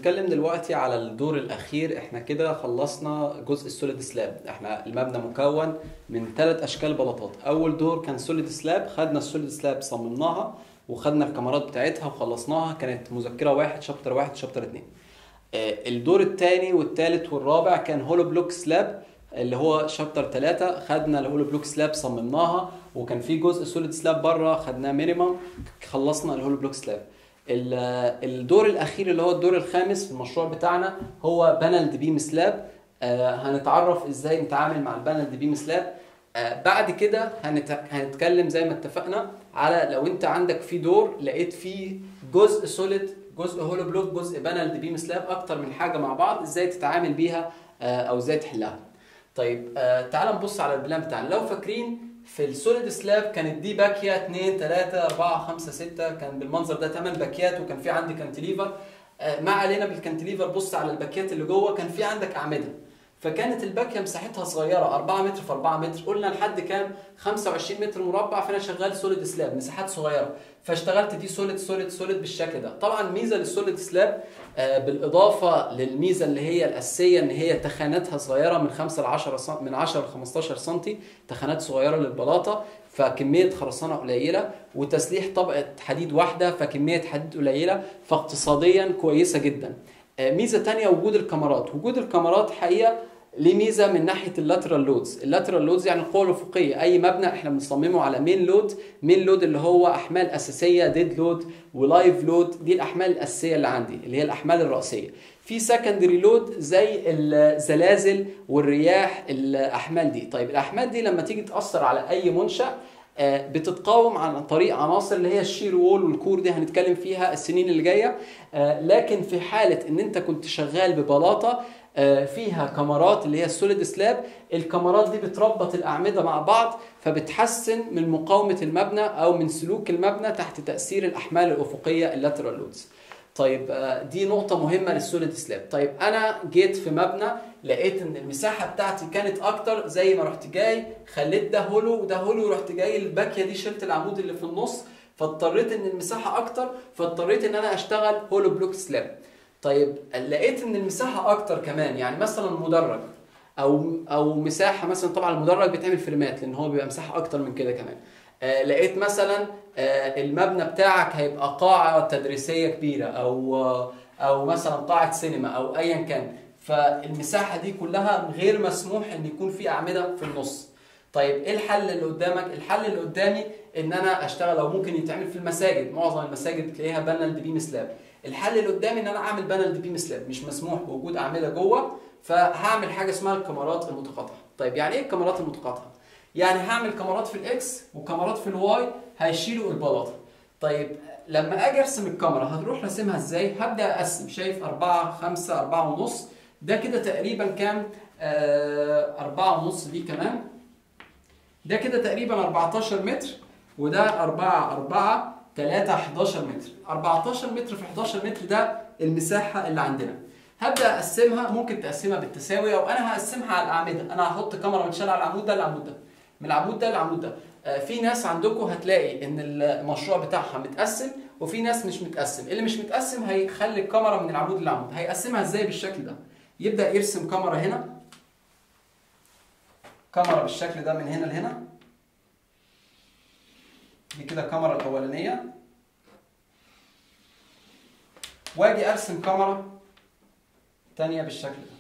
هنتكلم دلوقتي على الدور الاخير احنا كده خلصنا جزء السوليد سلاب احنا المبنى مكون من ثلاث اشكال بلاطات اول دور كان سوليد سلاب خدنا السوليد سلاب صممناها وخدنا الكاميرات بتاعتها وخلصناها كانت مذكره واحد شابتر واحد شابتر اتنين آه، الدور الثاني والثالث والرابع كان هولو بلوك سلاب اللي هو شابتر 3 خدنا الهولو بلوك سلاب صممناها وكان في جزء سوليد سلاب بره خدناه مينيمم خلصنا الهولو بلوك سلاب ال- الدور الاخير اللي هو الدور الخامس في المشروع بتاعنا هو بانلد بيم سلاب آه، هنتعرف ازاي نتعامل مع البانلد بيم سلاب آه، بعد كده هنت... هنتكلم زي ما اتفقنا على لو انت عندك في دور لقيت فيه جزء سوليد جزء هولو بلوك جزء بانلد بيم سلاب اكتر من حاجه مع بعض ازاي تتعامل بيها آه، او ازاي تحلها طيب آه تعال نبص على البلان بتاعنا لو فاكرين في السوليد سلاب كانت دي باكيه 2 3 4 5 6 كان بالمنظر ده 8 باكيات وكان في عندي كانتليفر آه ما علينا بالكانتليفر بص على الباكيات اللي جوه كان في عندك اعمده فكانت الباكيه مساحتها صغيره 4 متر في 4 متر قلنا لحد كام 25 متر مربع فانا شغال سوليد سلاب مساحات صغيره فاشتغلت دي سوليد سوليد سوليد بالشكل ده طبعا ميزه للسوليد سلاب آه، بالاضافه للميزه اللي هي الاساسيه ان هي تخاناتها صغيره من 5 ل 10 سم من 10 ل 15 سم تخانات صغيره للبلاطه فكميه خرسانه قليله وتسليح طبقه حديد واحده فكميه حديد قليله فاقتصاديا كويسه جدا آه، ميزه تانية وجود الكاميرات وجود الكاميرات حقيقه ليه ميزه من ناحيه اللاترال لودز اللاترال لودز يعني القوه الافقيه اي مبنى احنا بنصممه على مين لود مين لود اللي هو احمال اساسيه ديد لود ولايف لود دي الاحمال الاساسيه اللي عندي اللي هي الاحمال الرئيسيه في سكندري لود زي الزلازل والرياح الاحمال دي طيب الاحمال دي لما تيجي تاثر على اي منشا آه، بتتقاوم عن طريق عناصر اللي هي الشير وول والكور دي هنتكلم فيها السنين اللي جايه آه، لكن في حاله ان انت كنت شغال ببلاطه آه، فيها كاميرات اللي هي السوليد سلاب الكاميرات دي بتربط الاعمده مع بعض فبتحسن من مقاومه المبنى او من سلوك المبنى تحت تاثير الاحمال الافقيه اللاترال لودز طيب آه، دي نقطة مهمة للسوليد سلاب، طيب أنا جيت في مبنى لقيت إن المساحة بتاعتي كانت أكتر زي ما رحت جاي خليت ده هولو وده هولو ورحت جاي الباكية دي شلت العمود اللي في النص فاضطريت إن المساحة أكتر فاضطريت إن أنا أشتغل هولو بلوك سلاب. طيب لقيت إن المساحة أكتر كمان يعني مثلا مدرج أو أو مساحة مثلا طبعا المدرج بيتعمل فريمات لأن هو بيبقى مساحة أكتر من كده كمان. آه، لقيت مثلا آه، المبنى بتاعك هيبقى قاعة تدريسية كبيرة أو آه، أو مثلا قاعة سينما أو أيا كان فالمساحة دي كلها غير مسموح إن يكون في أعمدة في النص. طيب إيه الحل اللي قدامك؟ الحل اللي قدامي إن أنا أشتغل أو ممكن يتعمل في المساجد، معظم المساجد تلاقيها بانلد بيم سلاب. الحل اللي قدامي إن أنا أعمل بانلد بيم سلاب، مش مسموح بوجود أعمدة جوه فهعمل حاجة اسمها الكاميرات المتقاطعة. طيب يعني إيه الكاميرات المتقاطعة؟ يعني هعمل كاميرات في الاكس وكاميرات في الواي هيشيلوا البلاطه طيب لما اجي ارسم الكاميرا هتروح راسمها ازاي هبدا اقسم شايف 4 5 4 ونص ده كده تقريبا كام آه 4 ونص دي كمان ده كده تقريبا 14 متر وده 4 4 3 11 متر 14 متر في 11 متر ده المساحه اللي عندنا هبدا اقسمها ممكن تقسمها بالتساوي او انا هقسمها على الاعمده انا هحط كاميرا متشاله على العمود ده للعمود ده من العمود ده للعمود ده آه، في ناس عندكم هتلاقي ان المشروع بتاعها متقسم وفي ناس مش متقسم اللي مش متقسم هيخلي الكاميرا من العمود للعمود هيقسمها ازاي بالشكل ده يبدا يرسم كاميرا هنا كاميرا بالشكل ده من هنا لهنا دي كده الكاميرا الاولانيه واجي ارسم كاميرا تانية بالشكل ده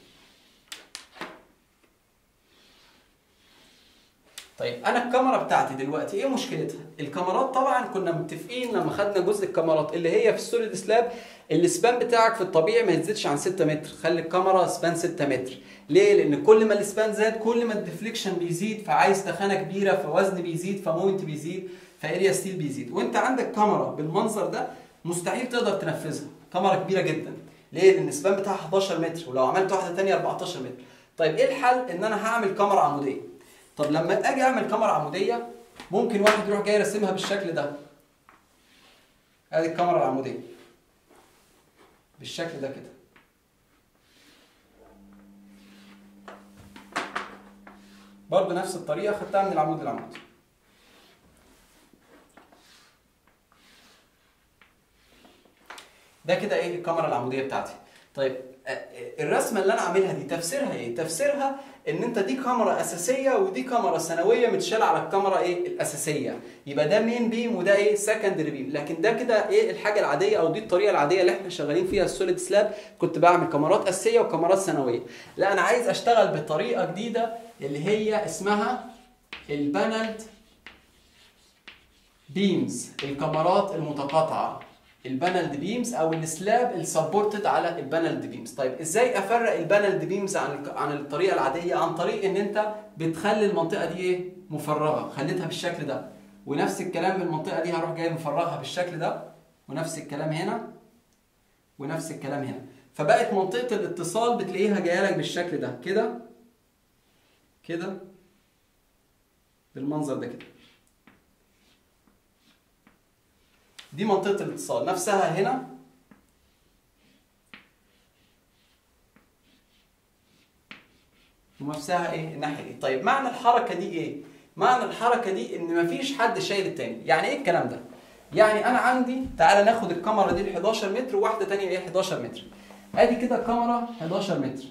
طيب انا الكاميرا بتاعتي دلوقتي ايه مشكلتها الكاميرات طبعا كنا متفقين لما خدنا جزء الكاميرات اللي هي في السوليد سلاب السبان بتاعك في الطبيعي ما يزيدش عن 6 متر خلي الكاميرا سبان 6 متر ليه لان كل ما السبان زاد كل ما الديفليكشن بيزيد فعايز تخانه كبيره فوزن بيزيد فمومنت بيزيد فاريا ستيل بيزيد وانت عندك كاميرا بالمنظر ده مستحيل تقدر تنفذها كاميرا كبيره جدا ليه لان السبان بتاعها 11 متر ولو عملت واحده ثانيه 14 متر طيب ايه الحل ان انا هعمل كاميرا عموديه طب لما اجي اعمل كاميرا عموديه ممكن واحد يروح جاي راسمها بالشكل ده ادي الكاميرا العموديه بالشكل ده كده برضه نفس الطريقه خدتها من العمود للعمود ده كده ايه الكاميرا العموديه بتاعتي طيب آه، الرسمه اللي انا عاملها دي تفسيرها ايه تفسيرها ان انت دي كاميرا اساسيه ودي كاميرا ثانويه متشاله على الكاميرا ايه الاساسيه يبقى ده مين بيم وده ايه سكندري بيم لكن ده كده ايه الحاجه العاديه او دي الطريقه العاديه اللي احنا شغالين فيها السوليد سلاب كنت بعمل كاميرات اساسيه وكاميرات ثانويه لا انا عايز اشتغل بطريقه جديده اللي هي اسمها البانلد بيمز الكاميرات المتقاطعه البانلد بيمز او السلاب السبورتد على البانلد بيمز طيب ازاي افرق البانلد بيمز عن الك- عن الطريقه العاديه عن طريق ان انت بتخلي المنطقه دي ايه مفرغه خليتها بالشكل ده ونفس الكلام المنطقه دي هروح جاي مفرغها بالشكل ده ونفس الكلام هنا ونفس الكلام هنا فبقت منطقه الاتصال بتلاقيها جايه لك بالشكل ده كده كده بالمنظر ده كده دي منطقة الاتصال نفسها هنا ونفسها ايه الناحية دي طيب معنى الحركة دي ايه معنى الحركة دي ان مفيش حد شايل التاني يعني ايه الكلام ده يعني انا عندي تعالى ناخد الكاميرا دي ال 11 متر وواحدة تانية ايه 11 متر ادي كده الكاميرا 11 متر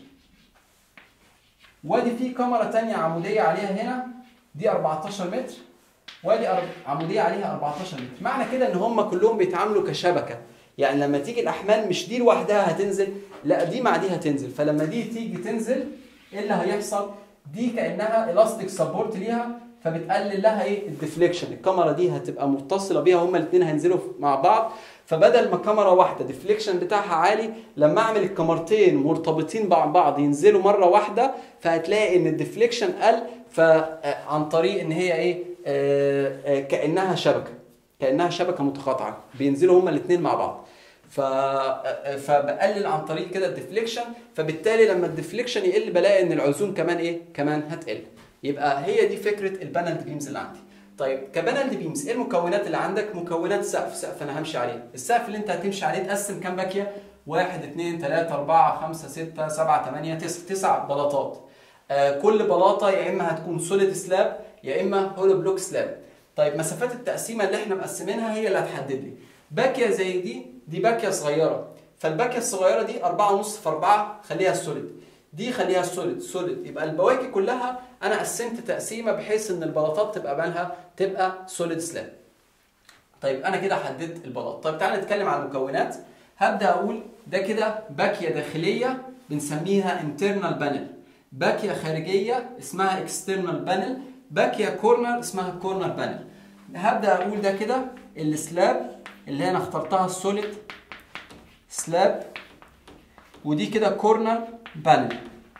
وادي في كاميرا تانية عمودية عليها هنا دي 14 متر وادي أرب- عموديه عليها 14 متر معنى كده ان هم كلهم بيتعاملوا كشبكه يعني لما تيجي الاحمال مش دي لوحدها هتنزل لا دي مع دي هتنزل فلما دي تيجي تنزل ايه اللي هيحصل دي كانها الاستيك سبورت ليها فبتقلل لها ايه الديفليكشن الكاميرا دي هتبقى متصله بيها هما الاثنين هينزلوا مع بعض فبدل ما كاميرا واحده ديفليكشن بتاعها عالي لما اعمل الكاميرتين مرتبطين مع بعض ينزلوا مره واحده فهتلاقي ان الديفليكشن قل فعن طريق ان هي ايه آه، آه، كانها شبكه كانها شبكه متقاطعه بينزلوا هما الاثنين مع بعض ف آه، فبقلل عن طريق كده الديفليكشن فبالتالي لما الديفليكشن يقل بلاقي ان العزوم كمان ايه كمان هتقل يبقى هي دي فكره البانلد بيمز اللي عندي طيب كبانلد بيمز ايه المكونات اللي عندك مكونات سقف سقف انا همشي عليه السقف اللي انت هتمشي عليه تقسم كام باكيه واحد اثنين ثلاثة أربعة خمسة ستة سبعة ثمانية تسعة تسع بلاطات آه كل بلاطة يا إما هتكون سوليد سلاب يا إما هولو بلوك سلاب طيب مسافات التقسيمة اللي احنا مقسمينها هي اللي هتحدد لي باكية زي دي دي باكية صغيرة فالباكية الصغيرة دي أربعة ونص في أربعة خليها سوليد دي خليها سوليد سوليد يبقى البواكي كلها أنا قسمت تقسيمة بحيث إن البلاطات تبقى مالها تبقى سوليد سلاب طيب انا كده حددت البلاط طيب تعالى نتكلم عن المكونات هبدا اقول ده كده باكيه داخليه بنسميها internal بانل باكيه خارجيه اسمها اكسترنال بانل باكيه كورنر اسمها كورنر بانل هبدا اقول ده كده السلاب اللي انا اخترتها السوليد سلاب ودي كده كورنر بانل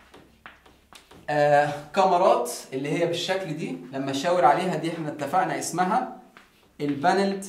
آه كاميرات اللي هي بالشكل دي لما اشاور عليها دي احنا اتفقنا اسمها البانلد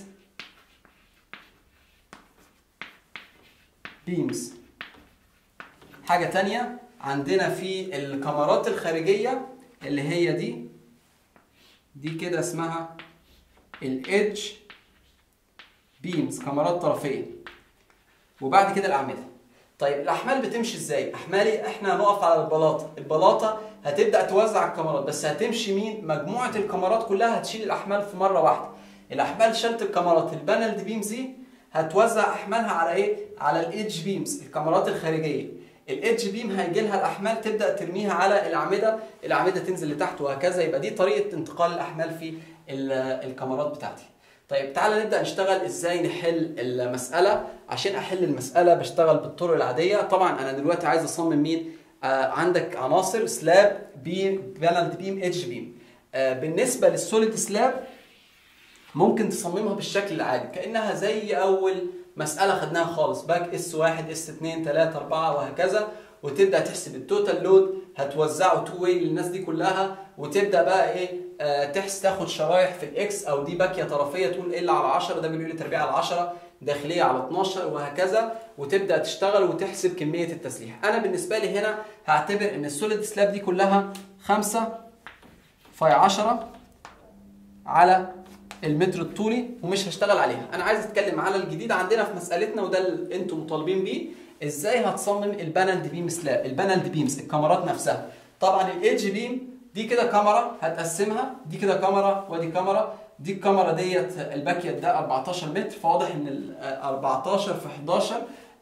بيمز حاجة تانية عندنا في الكاميرات الخارجية اللي هي دي دي كده اسمها الإيدج بيمز كاميرات طرفية وبعد كده الأعمدة طيب الأحمال بتمشي إزاي؟ أحمالي إحنا هنقف على البلاطة البلاطة هتبدأ توزع الكاميرات بس هتمشي مين؟ مجموعة الكاميرات كلها هتشيل الأحمال في مرة واحدة الاحمال شلت الكاميرات البانلد بيمز دي هتوزع احمالها على ايه على الايدج بيمز الكاميرات الخارجيه الايدج بيم هيجي لها الاحمال تبدا ترميها على الاعمده الاعمده تنزل لتحت وهكذا يبقى دي طريقه انتقال الاحمال في ال- الكاميرات بتاعتي طيب تعالى نبدا نشتغل ازاي نحل المساله عشان احل المساله بشتغل بالطرق العاديه طبعا انا دلوقتي عايز اصمم مين آه عندك عناصر سلاب بيم بانلد بيم ايدج بيم آه بالنسبه للسوليد سلاب ممكن تصممها بالشكل العادي كانها زي اول مساله خدناها خالص باك اس 1 اس 2 3 4 وهكذا وتبدا تحسب التوتال لود هتوزعه تو واي للناس دي كلها وتبدا بقى ايه آه تحس تاخد شرايح في الاكس او دي باكيه طرفيه تقول ال على 10 ده بيقول تربيع على 10 داخليه على 12 وهكذا وتبدا تشتغل وتحسب كميه التسليح انا بالنسبه لي هنا هعتبر ان السوليد سلاب دي كلها 5 في 10 على المتر الطولي ومش هشتغل عليها انا عايز اتكلم على الجديد عندنا في مسالتنا وده اللي انتم مطالبين بيه ازاي هتصمم البانلد بيم سلاب البانلد بيمز الكاميرات نفسها طبعا الايدج بيم دي كده كاميرا هتقسمها دي كده كاميرا ودي كاميرا دي الكاميرا ديت الباكيت ده 14 متر فواضح ان ال 14 في 11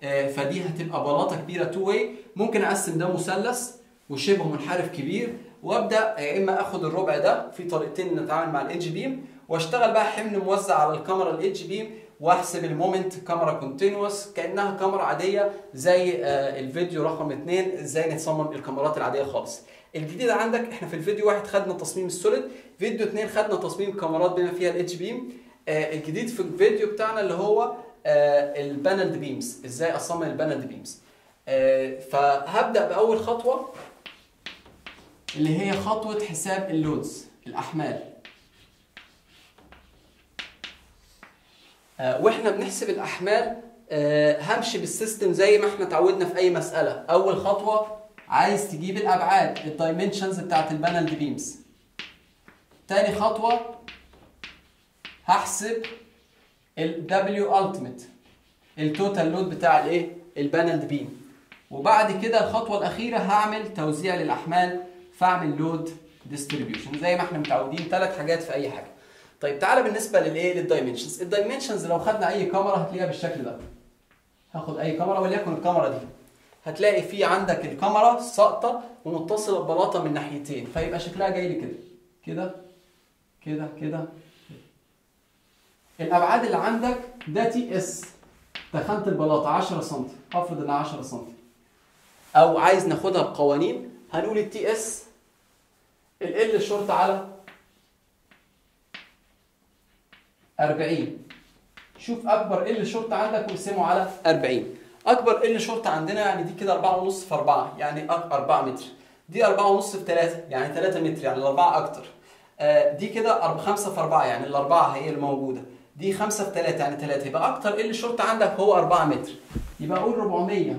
آه، فدي هتبقى بلاطه كبيره تو واي ممكن اقسم ده مثلث وشبه منحرف كبير وابدا يا اما اخد الربع ده في طريقتين نتعامل مع الايدج بيم واشتغل بقى حمل موزع على الكاميرا الايدج بيم واحسب المومنت كاميرا كونتينوس كانها كاميرا عاديه زي آه، الفيديو رقم اثنين ازاي نصمم الكاميرات العاديه خالص الجديد عندك احنا في الفيديو واحد خدنا تصميم السوليد فيديو اثنين خدنا تصميم كاميرات بما فيها الاتش بيم آه، الجديد في الفيديو بتاعنا اللي هو البانلد بيمز ازاي اصمم البانلد بيمز فهبدا باول خطوه اللي هي خطوه حساب اللودز الاحمال آه، واحنا بنحسب الاحمال آه، همشي بالسيستم زي ما احنا اتعودنا في اي مساله اول خطوه عايز تجيب الابعاد الدايمنشنز بتاعت البانلد بيمز تاني خطوه هحسب ال W ultimate التوتال لود بتاع الايه البانلد بيم وبعد كده الخطوه الاخيره هعمل توزيع للاحمال فاعمل لود ديستريبيوشن زي ما احنا متعودين ثلاث حاجات في اي حاجه طيب تعالى بالنسبه للايه للدايمنشنز الدايمنشنز لو خدنا اي كاميرا هتلاقيها بالشكل ده هاخد اي كاميرا وليكن الكاميرا دي هتلاقي في عندك الكاميرا ساقطه ومتصله ببلاطه من ناحيتين فيبقى شكلها جاي لي كده كده كده كده الابعاد اللي عندك ده تي اس تخنت البلاطه 10 سم هفرض انها 10 سم او عايز ناخدها بقوانين هنقول التي اس ال ال شورت على 40 شوف اكبر ال شورت عندك واقسمه على 40 اكبر ال شورت عندنا يعني دي كده 4 ونص في 4 يعني 4 متر دي 4 ونص في 3 يعني 3 متر يعني الاربعه اكتر آه، دي كده 5 في 4 يعني الاربعه هي الموجوده دي 5 في 3 يعني 3 يبقى اكتر ال شورت عندك هو 4 متر يبقى اقول 400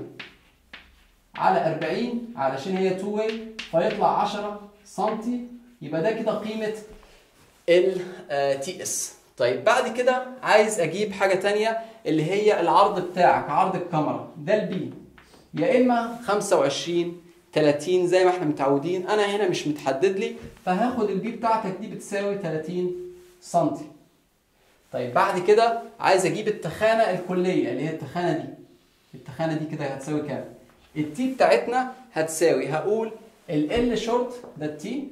على 40 علشان هي 2 واي فيطلع 10 سم يبقى ده كده قيمه ال تي اس طيب بعد كده عايز اجيب حاجه تانية اللي هي العرض بتاعك عرض الكاميرا ده البي يا اما 25 30 زي ما احنا متعودين انا هنا مش متحدد لي فهاخد البي بتاعتك دي بتساوي 30 سم طيب بعد كده عايز اجيب التخانه الكليه اللي هي التخانه دي التخانه دي كده هتساوي كام التي بتاعتنا هتساوي هقول ال ال شورت ده التي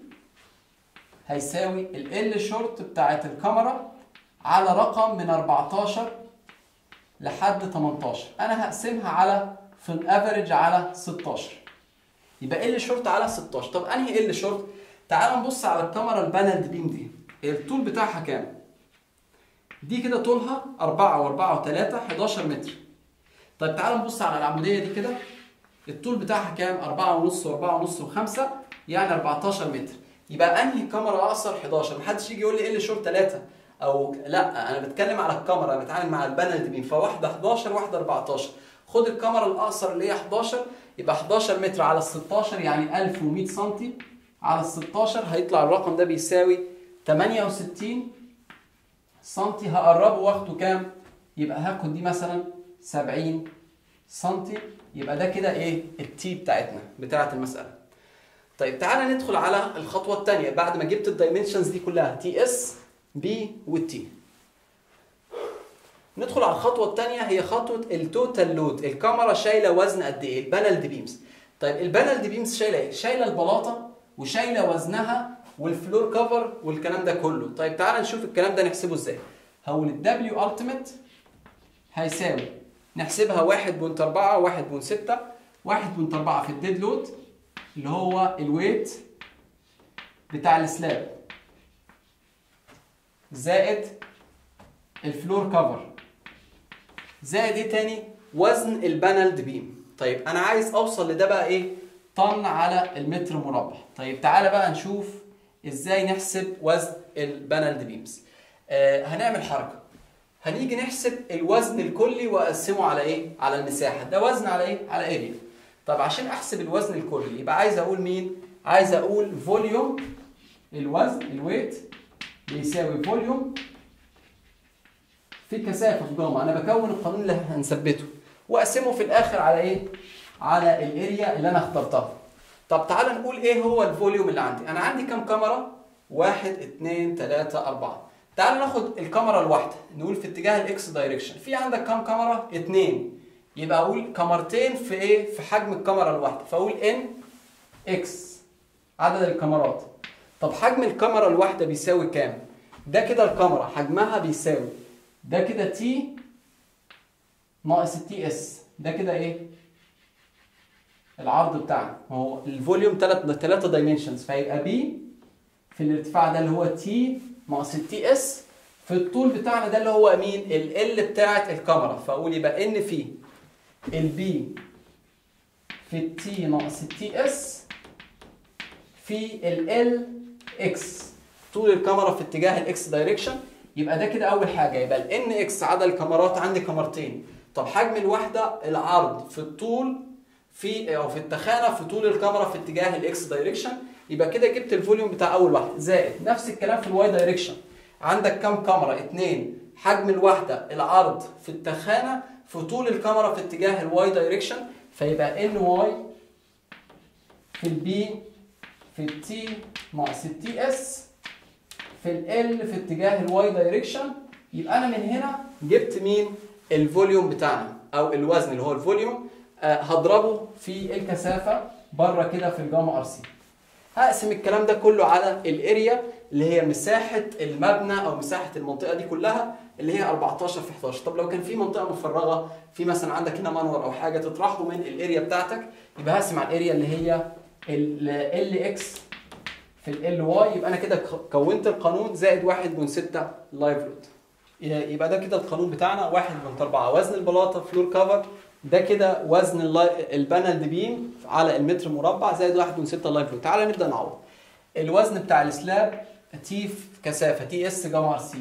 هيساوي ال ال شورت بتاعت الكاميرا على رقم من 14 لحد 18 انا هقسمها على في الافريج على 16 يبقى ال شورت على 16 طب انهي ال شورت تعال نبص على الكاميرا البانلد بيم دي الطول بتاعها كام دي كده طولها 4 و4 و3 11 متر طيب تعال نبص على العموديه دي كده الطول بتاعها كام 4 ونص و4 ونص و5 يعني 14 متر يبقى انهي كاميرا اقصر 11 محدش يجي يقول لي ايه اللي شورت 3 او لا انا بتكلم على الكاميرا بتعامل مع البانل بيم فواحده 11 واحده 14 خد الكاميرا الاقصر اللي هي 11 يبقى 11 متر على ال 16 يعني 1100 سم على ال 16 هيطلع الرقم ده بيساوي 68 سم هقربه واخده كام؟ يبقى هاخد دي مثلا 70 سم يبقى ده كده ايه التي بتاعتنا بتاعت المساله طيب تعالى ندخل على الخطوه الثانيه بعد ما جبت الدايمنشنز دي كلها تي اس بي والتي ندخل على الخطوه الثانيه هي خطوه التوتال لود الكاميرا شايله وزن قد ايه البانلد بيمز طيب البانلد بيمز شايله ايه شايله البلاطه وشايله وزنها والفلور كفر والكلام ده كله طيب تعالى نشوف الكلام ده نحسبه ازاي هقول الدبليو التيميت هيساوي نحسبها 1.4 1.6 1.4 في الديد لود اللي هو الويت بتاع السلاب زائد الفلور كفر زائد ايه تاني وزن البانلد بيم طيب انا عايز اوصل لده بقى ايه طن على المتر مربع طيب تعالى بقى نشوف ازاي نحسب وزن البانلد بيمز آه هنعمل حركه هنيجي نحسب الوزن الكلي واقسمه على ايه على المساحه ده وزن على ايه على اريا طب عشان احسب الوزن الكلي يبقى عايز اقول مين عايز اقول فوليوم الوزن الويت بيساوي فوليوم في كثافه في جاما انا بكون القانون اللي هنثبته واقسمه في الاخر على ايه على الاريا اللي انا اخترتها طب تعال نقول ايه هو الفوليوم اللي عندي انا عندي كام كاميرا واحد اتنين تلاتة اربعة تعال ناخد الكاميرا الواحدة نقول في اتجاه الاكس دايركشن في عندك كام كاميرا اتنين يبقى اقول كاميرتين في ايه في حجم الكاميرا الواحده فاقول ان اكس عدد الكاميرات طب حجم الكاميرا الواحده بيساوي كام ده كده الكاميرا حجمها بيساوي ده كده تي ناقص التي اس ده كده ايه العرض بتاعنا هو الفوليوم ثلاث ثلاثه دايمنشنز فهيبقى بي في الارتفاع ده اللي هو تي ناقص التي اس في الطول بتاعنا ده اللي هو مين ال ال بتاعت الكاميرا فاقول يبقى ان في البي في التي ناقص التي اس في ال ال اكس طول الكاميرا في اتجاه الاكس دايركشن يبقى ده كده اول حاجه يبقى ال ان اكس عدد الكاميرات عندي كاميرتين طب حجم الوحده العرض في الطول في او في التخانه في طول الكاميرا في اتجاه الاكس دايركشن يبقى كده جبت الفوليوم بتاع اول واحده زائد نفس الكلام في الواي دايركشن عندك كام كاميرا اتنين حجم الوحده العرض في التخانه في طول الكاميرا في اتجاه الواي دايركشن فيبقى ان واي في البي في التي ناقص التي اس في ال في اتجاه الواي دايركشن يبقى انا من هنا جبت مين الفوليوم بتاعنا او الوزن اللي هو الفوليوم آه هضربه في الكثافه بره كده في الجاما ار سي هقسم الكلام ده كله على الاريا اللي هي مساحه المبنى او مساحه المنطقه دي كلها اللي هي 14 في 11 طب لو كان في منطقه مفرغه في مثلا عندك هنا منور او حاجه تطرحه من الاريا بتاعتك يبقى هقسم على الاريا اللي هي ال اكس في ال واي يبقى انا كده كونت القانون زائد 1.6 لايف لود يبقى ده كده القانون بتاعنا 1.4 وزن البلاطه فلور كفر ده كده وزن البانل بيم على المتر مربع زائد 1.6 لايف لود تعالى نبدا نعوض الوزن بتاع السلاب تي في كثافه تي اس جاما ار سي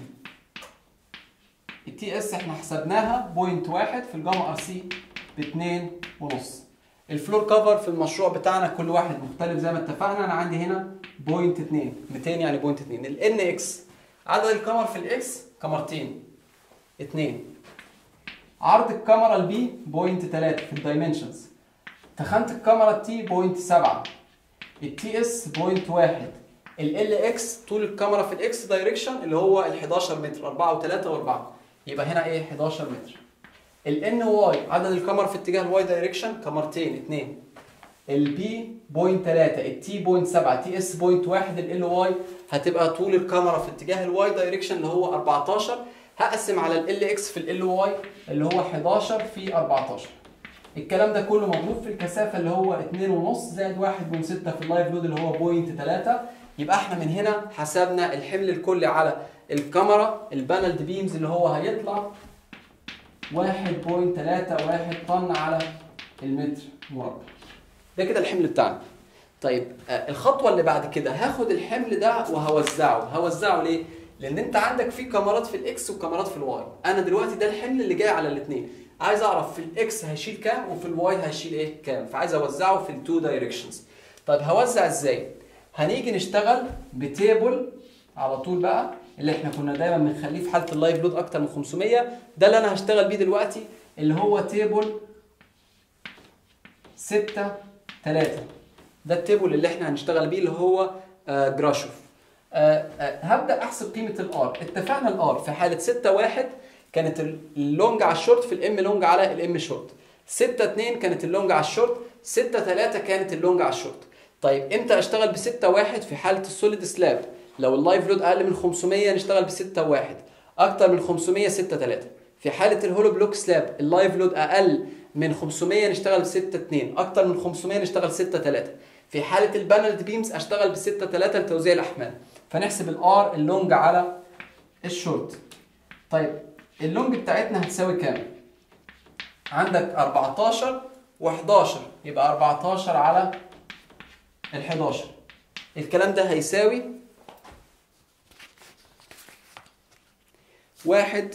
التي اس احنا حسبناها بوينت واحد في الجاما ار سي باتنين ونص الفلور كفر في المشروع بتاعنا كل واحد مختلف زي ما اتفقنا انا عندي هنا بوينت 2 200 يعني بوينت 2 الان اكس عدد الكاميرا في الاكس كاميرتين 2 عرض الكاميرا البي بوينت 3 في الدايمنشنز تخانة الكاميرا التي بوينت 7 التي اس بوينت 1 ال ال اكس طول الكاميرا في الاكس دايركشن اللي هو ال 11 متر 4 و3 و4 يبقى هنا ايه 11 متر الان واي عدد الكاميرا في اتجاه الواي دايركشن كاميرتين 2 البي بوينت 3 التي بوينت 7 تي اس بوينت 1 ال واي هتبقى طول الكاميرا في اتجاه الواي دايركشن اللي هو 14 هقسم على ال اكس في ال واي اللي هو 11 في 14 الكلام ده كله مضروب في الكثافه اللي هو 2.5 زائد 1.6 في اللايف لود اللي هو بوينت 3 يبقى احنا من هنا حسبنا الحمل الكلي على الكاميرا البانلد بيمز اللي هو هيطلع 1.31 طن على المتر مربع ده كده الحمل بتاعنا طيب آه الخطوه اللي بعد كده هاخد الحمل ده وهوزعه هوزعه ليه لان انت عندك في كاميرات في الاكس وكاميرات في الواي انا دلوقتي ده الحمل اللي جاي على الاثنين عايز اعرف في الاكس هيشيل كام وفي الواي هيشيل ايه كام فعايز اوزعه في التو دايركشنز طيب هوزع ازاي هنيجي نشتغل بتيبل على طول بقى اللي احنا كنا دايما بنخليه في حاله اللايف لود اكتر من 500 ده اللي انا هشتغل بيه دلوقتي اللي هو تيبل 6 3 ده التيبل اللي احنا هنشتغل بيه اللي هو آه جراشوف آه آه هبدا احسب قيمه الار اتفقنا الار في حاله 6 1 كانت اللونج على الشورت في الام لونج على الام شورت 6 2 كانت اللونج على الشورت 6 3 كانت اللونج على الشورت طيب امتى اشتغل ب 6 1 في حاله السوليد سلاب لو اللايف لود اقل من 500 نشتغل ب 6 1 اكتر من 500 6 3 في حاله الهولو بلوك سلاب اللايف لود اقل من 500 نشتغل ب 6 2 اكتر من 500 نشتغل 6 3 في حاله البانلد بيمز اشتغل ب 6 3 لتوزيع الاحمال فنحسب الار اللونج على الشورت طيب اللونج بتاعتنا هتساوي كام عندك 14 و11 يبقى 14 على ال 11 الكلام ده هيساوي واحد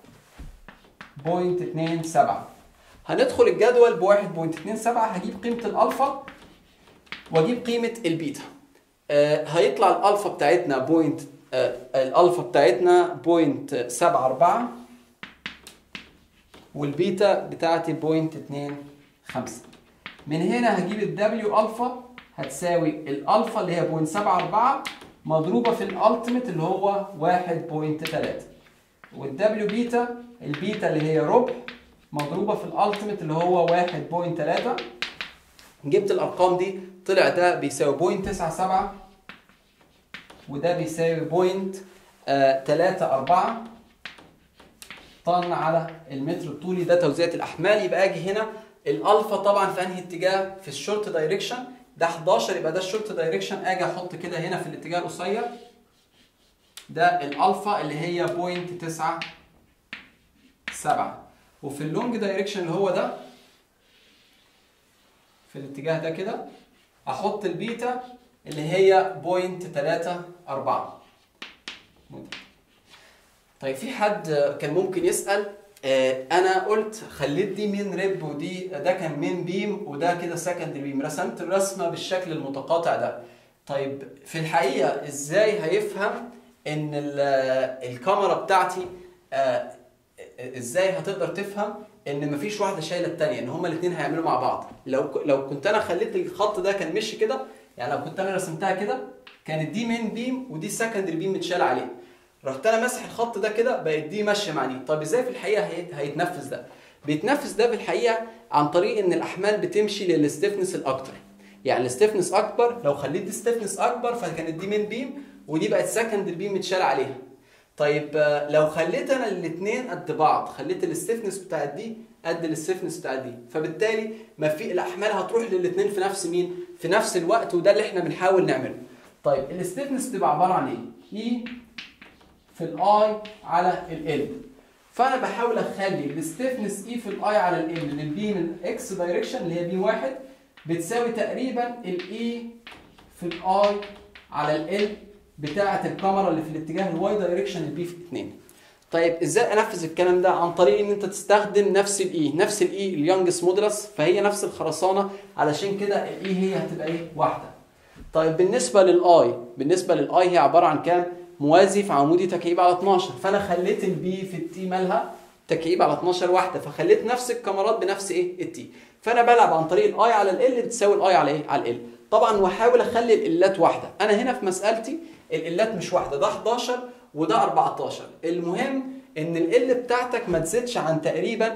بوينت اتنين سبعة هندخل الجدول بواحد بوينت اتنين سبعة هجيب قيمة الألفا وأجيب قيمة البيتا آه هيطلع الألفا بتاعتنا بوينت آه الألفا بتاعتنا بوينت سبعة أربعة والبيتا بتاعتي بوينت اتنين خمسة من هنا هجيب الدبليو ألفا هتساوي الألفا اللي هي بوينت سبعة أربعة مضروبة في الألتيميت اللي هو واحد بوينت تلاتة والدبليو بيتا البيتا اللي هي ربع مضروبه في الالتيميت اللي هو 1.3 جبت الارقام دي طلع ده بيساوي 0.97 وده بيساوي بوينت تلاتة أربعة طن على المتر الطولي ده توزيعة الأحمال يبقى أجي هنا الألفا طبعا في أنهي اتجاه في الشورت دايركشن ده 11 يبقى ده الشورت دايركشن أجي أحط كده هنا في الاتجاه القصير ده الألفا اللي هي بوينت تسعة سبعة وفي اللونج دايركشن اللي هو ده في الاتجاه ده كده أحط البيتا اللي هي بوينت تلاتة أربعة طيب في حد كان ممكن يسأل آه، انا قلت خليت دي مين ريب ودي ده كان مين بيم وده كده سكند بيم رسمت الرسمه بالشكل المتقاطع ده طيب في الحقيقه ازاي هيفهم ان ال- الكاميرا بتاعتي آه، ازاي هتقدر تفهم ان مفيش واحده شايله الثانيه ان هما الاثنين هيعملوا مع بعض لو ك- لو كنت انا خليت الخط ده كان مشي كده يعني لو كنت انا رسمتها كده كانت دي مين بيم ودي سكندري بيم متشال عليه رحت انا ماسح الخط ده كده بقت دي ماشيه مع دي طب ازاي في الحقيقه هي- هيتنفذ ده بيتنفذ ده في الحقيقه عن طريق ان الاحمال بتمشي للستيفنس الاكتر يعني الستيفنس اكبر لو خليت دي ستيفنس اكبر فكانت دي مين بيم ودي بقت سكندري بيم متشال عليها طيب آه، لو خليت انا الاثنين قد بعض خليت الستيفنس بتاعت دي قد الستيفنس بتاعت دي فبالتالي ما في الاحمال هتروح للاثنين في نفس مين في نفس الوقت وده اللي احنا بنحاول نعمله طيب الستيفنس تبقى عباره عن ايه اي في الاي على ال فانا بحاول اخلي الستيفنس اي في الاي على ال للبي من اكس دايركشن اللي هي بي واحد بتساوي تقريبا الاي في الاي على ال بتاعه الكاميرا اللي في الاتجاه الواي دايركشن البي في 2 طيب ازاي انفذ الكلام ده عن طريق ان انت تستخدم نفس الاي نفس الاي اليونجس مودولس فهي نفس الخرسانه علشان كده الاي هي هتبقى ايه واحده طيب بالنسبه للاي بالنسبه للاي هي عباره عن كام موازي في عمودي تكعيب على 12 فانا خليت البي في التي مالها تكعيب على 12 واحده فخليت نفس الكاميرات بنفس ايه التي فانا بلعب عن طريق الاي على ال بتساوي الاي على ايه على ال طبعا واحاول اخلي الالات واحده انا هنا في مسالتي الالات مش واحده ده 11 وده 14 المهم ان ال بتاعتك ما تزيدش عن تقريبا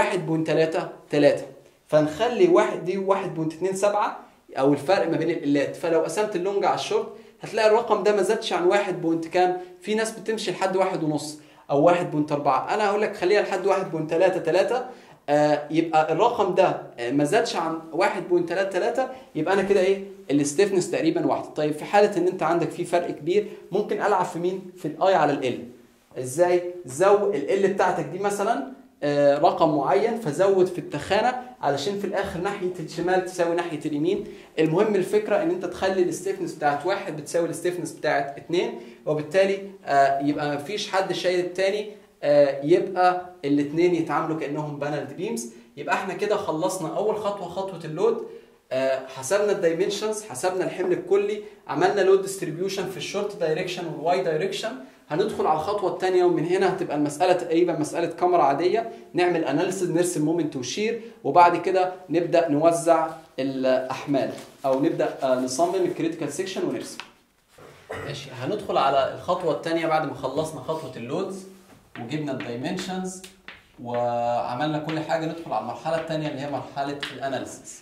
1.33 فنخلي واحد دي 1.27 او الفرق ما بين الالات فلو قسمت اللونج على الشورت هتلاقي الرقم ده ما زادش عن 1 بوينت كام في ناس بتمشي لحد واحد ونص او 1.4 انا هقول لك خليها لحد 1.33 آه يبقى الرقم ده آه ما زادش عن 1.33 يبقى انا كده ايه الاستفنس تقريبا واحد طيب في حاله ان انت عندك في فرق كبير ممكن العب في مين في الاي على ال ازاي زو ال بتاعتك دي مثلا آه رقم معين فزود في التخانه علشان في الاخر ناحيه الشمال تساوي ناحيه اليمين المهم الفكره ان انت تخلي الاستفنس بتاعت واحد بتساوي الاستفنس بتاعت اتنين وبالتالي آه يبقى مفيش حد شايل التاني آه يبقى الاثنين يتعاملوا كانهم بانلد بيمز يبقى احنا كده خلصنا اول خطوه خطوه اللود آه حسبنا الدايمنشنز حسبنا الحمل الكلي عملنا لود ديستريبيوشن في الشورت دايركشن والواي دايركشن هندخل على الخطوه الثانيه ومن هنا هتبقى المساله تقريبا مساله كاميرا عاديه نعمل اناليسيز نرسم مومنت وشير وبعد كده نبدا نوزع الاحمال او نبدا آه نصمم الكريتيكال سيكشن ونرسم ماشي هندخل على الخطوه الثانيه بعد ما خلصنا خطوه اللودز وجبنا الدايمنشنز وعملنا كل حاجه ندخل على المرحله الثانيه اللي هي مرحله الاناليسيس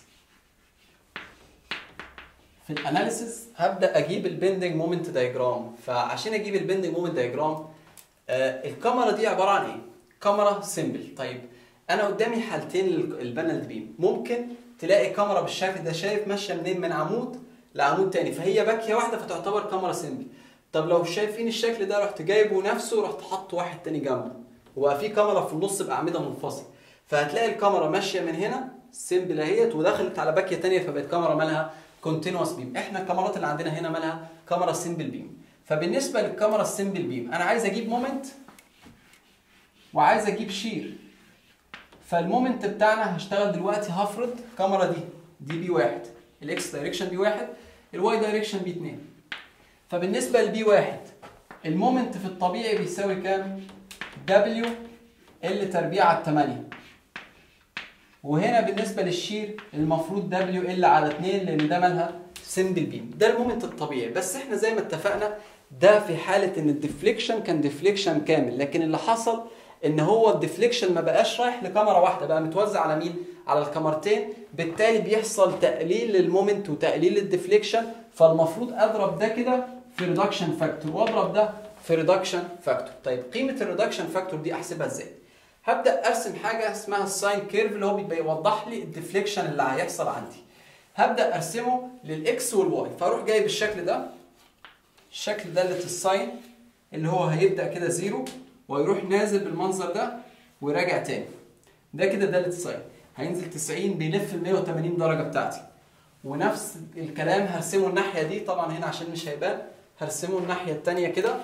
في الاناليسيس هبدا اجيب البندنج مومنت دايجرام فعشان اجيب البندنج مومنت دايجرام آه الكاميرا دي عباره عن ايه كاميرا سيمبل طيب انا قدامي حالتين للبانل بيم ممكن تلاقي كاميرا بالشكل ده شايف ماشيه منين من عمود لعمود تاني فهي باكيه واحده فتعتبر كاميرا سيمبل طب لو شايفين الشكل ده رحت جايبه نفسه رحت حاطه واحد تاني جنبه وبقى في كاميرا في النص باعمده منفصله فهتلاقي الكاميرا ماشيه من هنا سيمبل اهيت ودخلت على باكيه تانيه فبقت كاميرا مالها كونتينوس بيم احنا الكاميرات اللي عندنا هنا مالها كاميرا سيمبل بيم فبالنسبه للكاميرا السيمبل بيم انا عايز اجيب مومنت وعايز اجيب شير فالمومنت بتاعنا هشتغل دلوقتي هفرض الكاميرا دي دي بي واحد الاكس دايركشن بي واحد الواي دايركشن بي اتنين فبالنسبه لبي واحد المومنت في الطبيعي بيساوي كام؟ دبليو ال تربيع على 8 وهنا بالنسبه للشير المفروض دبليو ال على 2 لان ده مالها سمبل بيم ده المومنت الطبيعي بس احنا زي ما اتفقنا ده في حاله ان الديفليكشن كان ديفليكشن كامل لكن اللي حصل ان هو الديفليكشن ما بقاش رايح لكاميرا واحده بقى متوزع على مين على الكاميرتين بالتالي بيحصل تقليل للمومنت وتقليل للديفليكشن فالمفروض اضرب ده كده في ريدكشن فاكتور واضرب ده في ريدكشن فاكتور طيب قيمه الريدكشن فاكتور دي احسبها ازاي هبدا ارسم حاجه اسمها الساين كيرف اللي هو بيوضح لي الديفليكشن اللي هيحصل عندي هبدا ارسمه للاكس والواي فاروح جايب الشكل ده الشكل ده الساين اللي هو هيبدا كده زيرو ويروح نازل بالمنظر ده ويراجع تاني ده كده داله الساين هينزل 90 بيلف ال 180 درجه بتاعتي ونفس الكلام هرسمه الناحيه دي طبعا هنا عشان مش هيبان هرسمه الناحيه الثانيه كده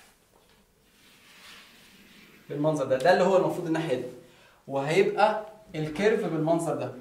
بالمنظر ده ده اللي هو المفروض الناحيه دي وهيبقى الكيرف بالمنظر ده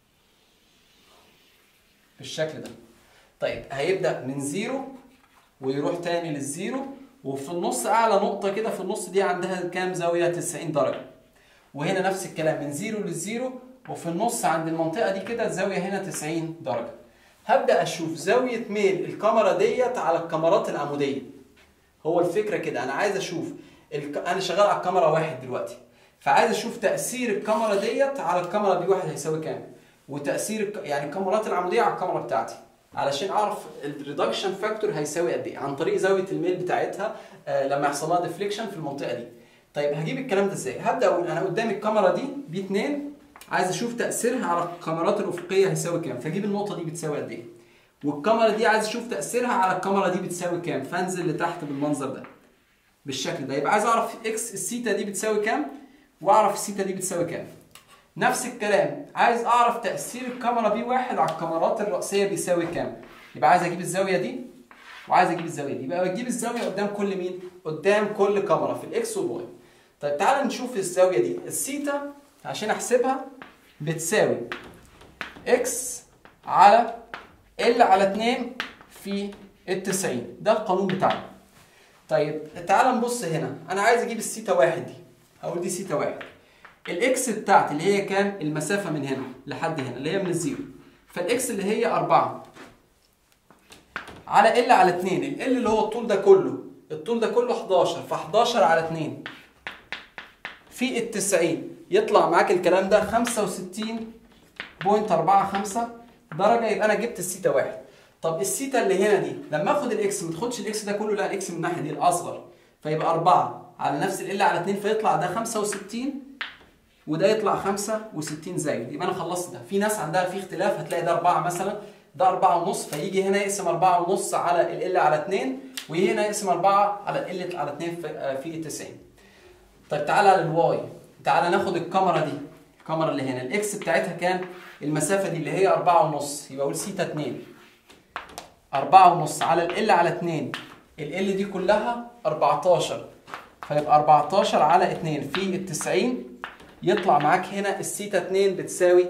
بالشكل ده طيب هيبدا من زيرو ويروح تاني للزيرو وفي النص اعلى نقطه كده في النص دي عندها كام زاويه 90 درجه وهنا نفس الكلام من زيرو للزيرو وفي النص عند المنطقه دي كده الزاويه هنا 90 درجه هبدا اشوف زاويه ميل الكاميرا ديت على الكاميرات العموديه هو الفكره كده انا عايز اشوف الك... انا شغال على الكاميرا واحد دلوقتي فعايز اشوف تاثير الكاميرا ديت على الكاميرا بي واحد هيساوي كام وتاثير الك... يعني الكاميرات العموديه على الكاميرا بتاعتي علشان اعرف الريدكشن فاكتور هيساوي قد ايه عن طريق زاويه الميل بتاعتها آه لما يحصل لها ديفليكشن في المنطقه دي طيب هجيب الكلام ده ازاي هبدا اقول انا قدامي الكاميرا دي بي 2 عايز اشوف تاثيرها على الكاميرات الافقيه هيساوي كام فاجيب النقطه دي بتساوي قد ايه والكاميرا دي عايز اشوف تاثيرها على الكاميرا دي بتساوي كام فانزل لتحت بالمنظر ده بالشكل ده يبقى عايز اعرف اكس السيتا دي بتساوي كام واعرف السيتا دي بتساوي كام نفس الكلام عايز اعرف تاثير الكاميرا بي واحد على الكاميرات الرئيسيه بيساوي كام يبقى عايز اجيب الزاويه دي وعايز اجيب الزاويه دي يبقى بجيب الزاويه قدام كل مين قدام كل كاميرا في الاكس والواي طيب تعال نشوف الزاويه دي السيتا عشان احسبها بتساوي اكس على ال على 2 في ال 90 ده القانون بتاعنا طيب تعال نبص هنا انا عايز اجيب السيتا واحد دي هقول دي سيتا واحد الاكس بتاعتي اللي هي كام المسافه من هنا لحد هنا اللي هي من الزيرو فالاكس اللي هي 4 على ال على 2 ال اللي هو الطول ده كله الطول ده كله 11 ف 11 على 2 في ال 90 يطلع معاك الكلام ده 65.45 درجه يبقى انا جبت السيتا واحد طب السيتا اللي هنا دي لما اخد الاكس ما تاخدش الاكس ده كله لا الاكس من الناحيه دي الاصغر فيبقى 4 على نفس ال على 2 فيطلع ده 65 وده يطلع 65 زيه يبقى انا خلصت ده في ناس عندها في اختلاف هتلاقي ده 4 مثلا ده 4 ونص فيجي هنا يقسم 4 ونص على ال على 2 ويجي هنا يقسم 4 على ال على 2 في 90 طيب تعالى للواي تعالى ناخد الكاميرا دي الكاميرا اللي هنا الاكس بتاعتها كام المسافه دي اللي هي 4 ونص يبقى اقول سيتا 2 4 ونص على ال على 2 ال دي كلها 14 فيبقى 14 على 2 في ال 90 يطلع معاك هنا السيتا 2 بتساوي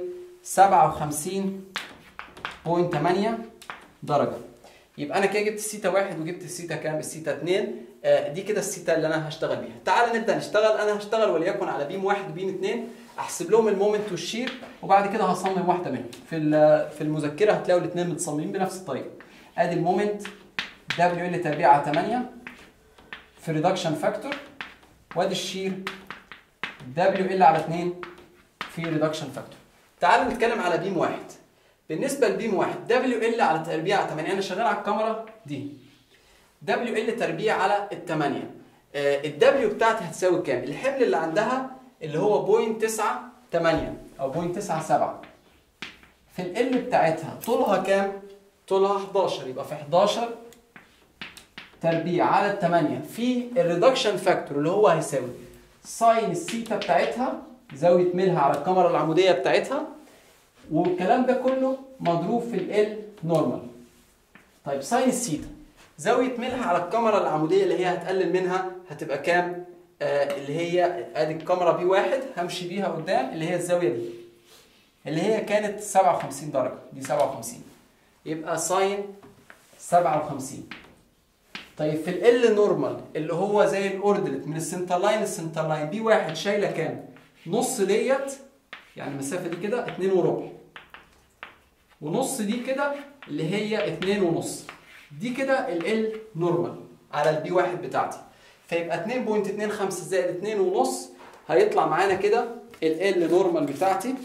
57.8 درجة يبقى انا كده جبت السيتا 1 وجبت السيتا كام السيتا 2 آه دي كده السيتا اللي انا هشتغل بيها تعال نبدا نشتغل انا هشتغل وليكن على بيم 1 وبيم 2 احسب لهم المومنت والشير وبعد كده هصمم واحده منهم في في المذكره هتلاقوا الاثنين متصممين بنفس الطريقه ادي المومنت دبليو ال تربيع على 8 في ريدكشن فاكتور وادي الشير دبليو ال على 2 في ريدكشن فاكتور تعال نتكلم على بيم واحد بالنسبه لبيم واحد دبليو ال على تربيع على 8 انا شغال على الكاميرا دي دبليو ال تربيع على ال 8 الدبليو بتاعتي هتساوي كام الحمل اللي عندها اللي هو 0.98 او 0.97 في ال بتاعتها طولها كام طولها 11 يبقى في 11 تربيع على ال 8 في الريدكشن فاكتور اللي هو هيساوي ساين السيتا بتاعتها زاويه ميلها على الكاميرا العموديه بتاعتها والكلام ده كله مضروب في ال نورمال طيب ساين السيتا زاويه ميلها على الكاميرا العموديه اللي هي هتقلل منها هتبقى كام آه اللي هي ادي الكاميرا بي واحد همشي بيها قدام اللي هي الزاويه دي اللي هي كانت 57 درجه دي 57 يبقى ساين 57 طيب في ال نورمال اللي هو زي الاوردنت من السنتر لاين للسنتر لاين بي واحد شايله كام؟ نص ديت يعني المسافه دي كده 2 وربع ونص دي كده اللي هي 2 ونص دي كده ال نورمال على البي واحد بتاعتي فيبقى 2.25 زائد 2 ونص هيطلع معانا كده ال ال نورمال بتاعتي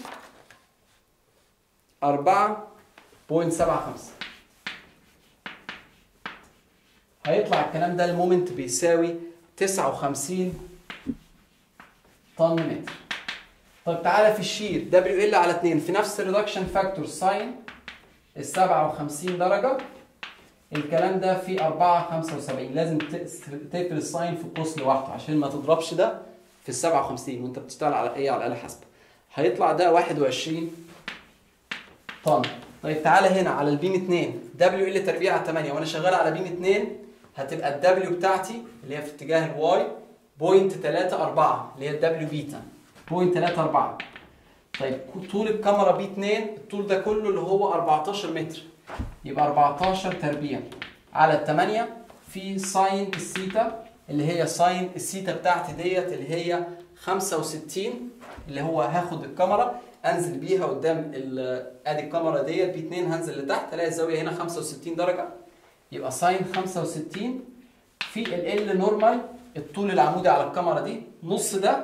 4.75 هيطلع الكلام ده المومنت بيساوي 59 طن متر طب تعالى في الشير دبليو ال على 2 في نفس الريدكشن فاكتور ساين ال 57 درجه الكلام ده في 4 75 لازم تقفل الساين في قوس لوحده عشان ما تضربش ده في ال 57 وانت بتشتغل على ايه على الاله حاسبه هيطلع ده 21 طن طيب تعالى هنا على البين 2 دبليو ال تربيع على 8 وانا شغال على بين 2 هتبقى الدبليو بتاعتي اللي هي في اتجاه الواي بوينت 3 4 اللي هي الدبليو بيتا بوينت 3 4 طيب طول الكاميرا بي 2 الطول ده كله اللي هو 14 متر يبقى 14 تربيع على 8 في ساين السيتا اللي هي ساين السيتا بتاعتي ديت اللي هي 65 اللي هو هاخد الكاميرا انزل بيها قدام ادي الكاميرا ديت بي 2 هنزل لتحت الاقي الزاويه هنا 65 درجه يبقى ساين 65 في ال ال نورمال الطول العمودي على الكاميرا دي نص ده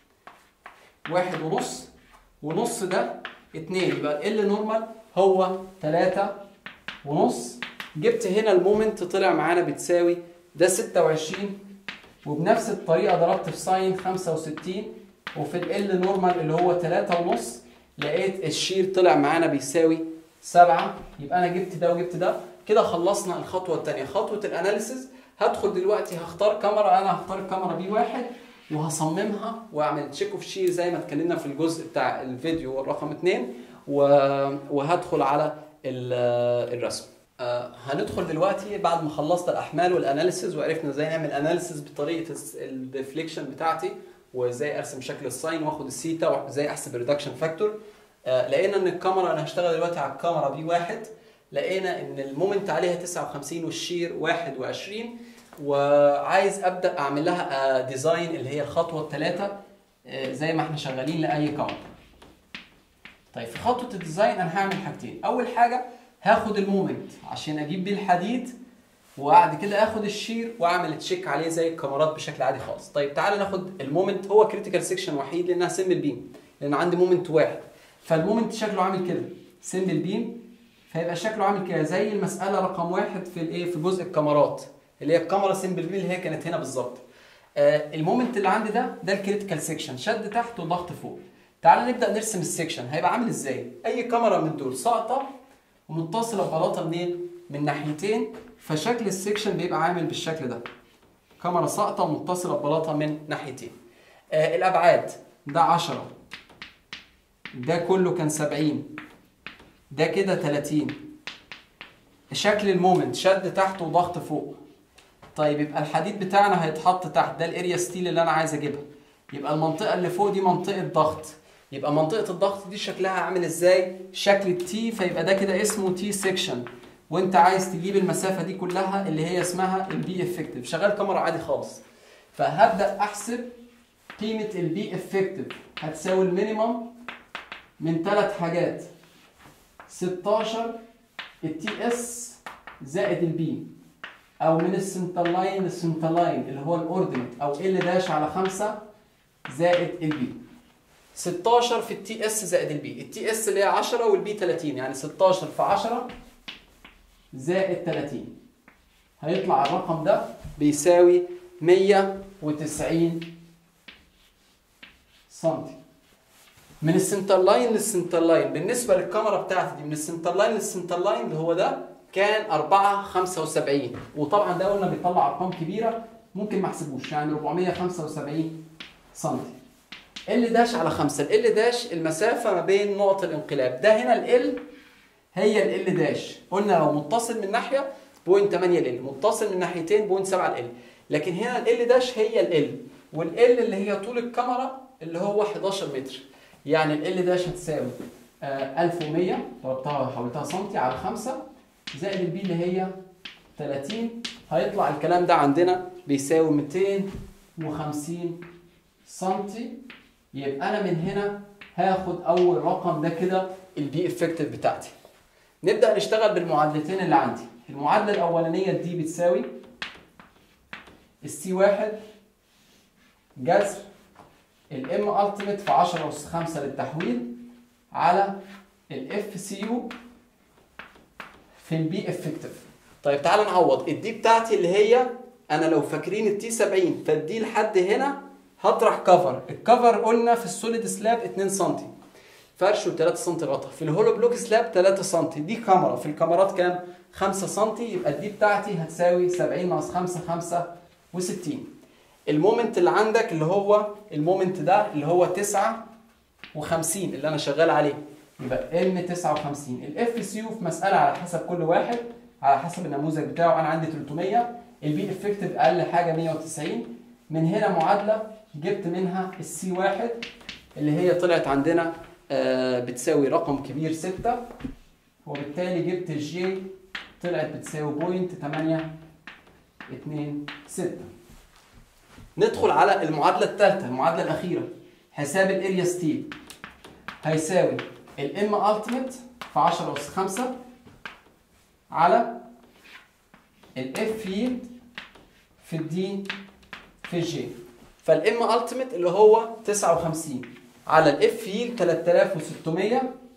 واحد ونص ونص ده اتنين يبقى ال نورمال هو تلاتة ونص جبت هنا المومنت طلع معانا بتساوي ده 26 وبنفس الطريقة ضربت في ساين 65 وفي ال نورمال اللي هو 3 ونص لقيت الشير طلع معانا بيساوي 7 يبقى انا جبت ده وجبت ده كده خلصنا الخطوة الثانية خطوة الاناليسيز هدخل دلوقتي هختار كاميرا انا هختار الكاميرا بي واحد وهصممها واعمل تشيك اوف شير زي ما اتكلمنا في الجزء بتاع الفيديو رقم 2 وهدخل على الرسم آه هندخل دلوقتي بعد ما خلصت الاحمال والاناليسيز وعرفنا ازاي نعمل اناليسيز بطريقه الديفليكشن بتاعتي وازاي ارسم شكل الساين واخد السيتا وازاي احسب الريدكشن فاكتور آه لقينا ان الكاميرا انا هشتغل دلوقتي على الكاميرا بي واحد لقينا ان المومنت عليها 59 والشير 21 وعايز ابدا اعمل لها ديزاين اللي هي الخطوه الثلاثه زي ما احنا شغالين لاي كاميرا طيب في خطوه الديزاين انا هعمل حاجتين اول حاجه هاخد المومنت عشان اجيب بيه الحديد وبعد كده اخد الشير واعمل تشيك عليه زي الكاميرات بشكل عادي خالص طيب تعالى ناخد المومنت هو كريتيكال سيكشن وحيد لانها سمبل بيم لان عندي مومنت واحد فالمومنت شكله عامل كده سمبل بيم فيبقى شكله عامل كده زي المساله رقم واحد في الايه في جزء الكاميرات اللي هي الكاميرا سمبل بيم اللي هي كانت هنا بالظبط آه المومنت اللي عندي ده ده الكريتيكال سيكشن شد تحت وضغط فوق تعال نبدا نرسم السيكشن هيبقى عامل ازاي اي كاميرا من دول ساقطه ومتصله ببلاطه منين من ناحيتين فشكل السيكشن بيبقى عامل بالشكل ده كاميرا ساقطه ومتصله ببلاطه من ناحيتين آه الابعاد ده 10 ده كله كان 70 ده كده 30 شكل المومنت شد تحت وضغط فوق طيب يبقى الحديد بتاعنا هيتحط تحت ده الاريا ستيل اللي انا عايز اجيبها يبقى المنطقه اللي فوق دي منطقه ضغط يبقى منطقه الضغط دي شكلها عامل ازاي شكل التي فيبقى ده كده اسمه تي سيكشن وانت عايز تجيب المسافه دي كلها اللي هي اسمها البي افكتيف شغال كاميرا عادي خالص فهبدا احسب قيمه البي افكتيف هتساوي المينيمم من ثلاث حاجات 16 التي اس زائد البي او من السنتر لاين للسنتر لاين اللي هو الاوردينت او ال داش على 5 زائد البي 16 في التي اس زائد البي التي اس اللي هي 10 والبي 30 يعني 16 في 10 زائد 30 هيطلع الرقم ده بيساوي 190 سنتي من السنتر لاين للسنتر لاين بالنسبه للكاميرا بتاعتي دي من السنتر لاين للسنتر لاين اللي هو ده كان 4 75 وطبعا ده قلنا بيطلع ارقام كبيره ممكن ما احسبوش يعني 475 سم ال داش على 5 ال داش المسافه ما بين نقط الانقلاب ده هنا ال هي ال داش قلنا لو متصل من ناحيه بوينت 8 ال متصل من ناحيتين بوينت 7 ال لكن هنا ال داش هي ال والال اللي هي طول الكاميرا اللي هو 11 متر يعني ال داش هتساوي آه 1100 ضربتها حولتها سنتي على 5 زائد البي اللي هي 30 هيطلع الكلام ده عندنا بيساوي 250 سنتي يبقى انا من هنا هاخد اول رقم ده كده البي افكتيف بتاعتي نبدا نشتغل بالمعادلتين اللي عندي المعادله الاولانيه دي بتساوي السي واحد جذر الام التيميت في 10 اس 5 للتحويل على الاف سي يو في البي افكتيف طيب تعالى نعوض الدي بتاعتي اللي هي انا لو فاكرين التي 70 فالدي لحد هنا هطرح كفر الكفر قلنا في السوليد سلاب 2 سم فرش و3 سم غطا في الهولو بلوك سلاب 3 سم دي كاميرا في الكاميرات كام 5 سم يبقى الدي بتاعتي هتساوي 70 ناقص 5 65 المومنت اللي عندك اللي هو المومنت ده اللي هو 59 اللي انا شغال عليه يبقى ام 59 الاف سي يو في مساله على حسب كل واحد على حسب النموذج بتاعه انا عندي 300 البي افكتيف اقل حاجه 190 من هنا معادله جبت منها السي واحد اللي هي طلعت عندنا آه بتساوي رقم كبير 6 وبالتالي جبت الجي طلعت بتساوي بوينت 8 2 6 ندخل على المعادله الثالثه المعادله الاخيره حساب الاريا ستيل هيساوي الام التيميت في 10 اس 5 على الاف يلد في الدي في الجي فالام التيميت اللي هو 59 على الاف يلد 3600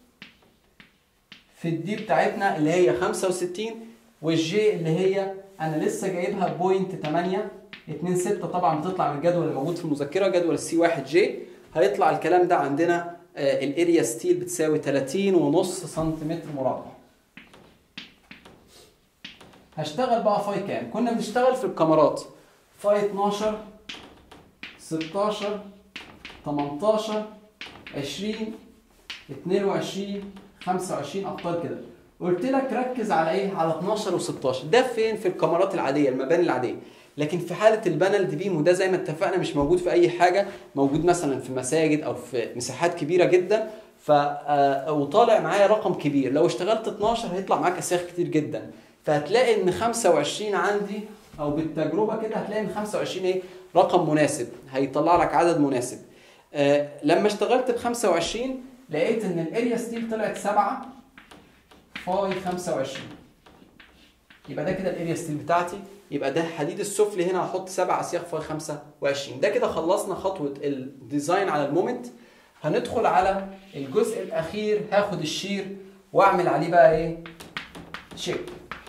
في الدي بتاعتنا اللي هي 65 والجي اللي هي انا لسه جايبها بوينت 8 2 6 طبعا بتطلع من الجدول اللي موجود في المذكره جدول السي 1 جي هيطلع الكلام ده عندنا الاريا ستيل بتساوي 30 ونص سنتيمتر مربع هشتغل بقى فاي كام كنا بنشتغل في الكاميرات فاي 12 16 18 20 22 25 ابطال كده قلت لك ركز على ايه على 12 و16 ده فين في الكاميرات العاديه المباني العاديه لكن في حاله البانل دي بيم وده زي ما اتفقنا مش موجود في اي حاجه موجود مثلا في مساجد او في مساحات كبيره جدا ف وطالع معايا رقم كبير لو اشتغلت 12 هيطلع معاك اسياخ كتير جدا فهتلاقي ان 25 عندي او بالتجربه كده هتلاقي ان 25 ايه رقم مناسب هيطلع لك عدد مناسب آه لما اشتغلت ب 25 لقيت ان الاريا ستيل طلعت 7 فاي 25 يبقى ده كده الاريا ستيل بتاعتي يبقى ده حديد السفلي هنا هحط 7 اسياخ فاي 25 ده كده خلصنا خطوه الديزاين على المومنت هندخل على الجزء الاخير هاخد الشير واعمل عليه بقى ايه تشيك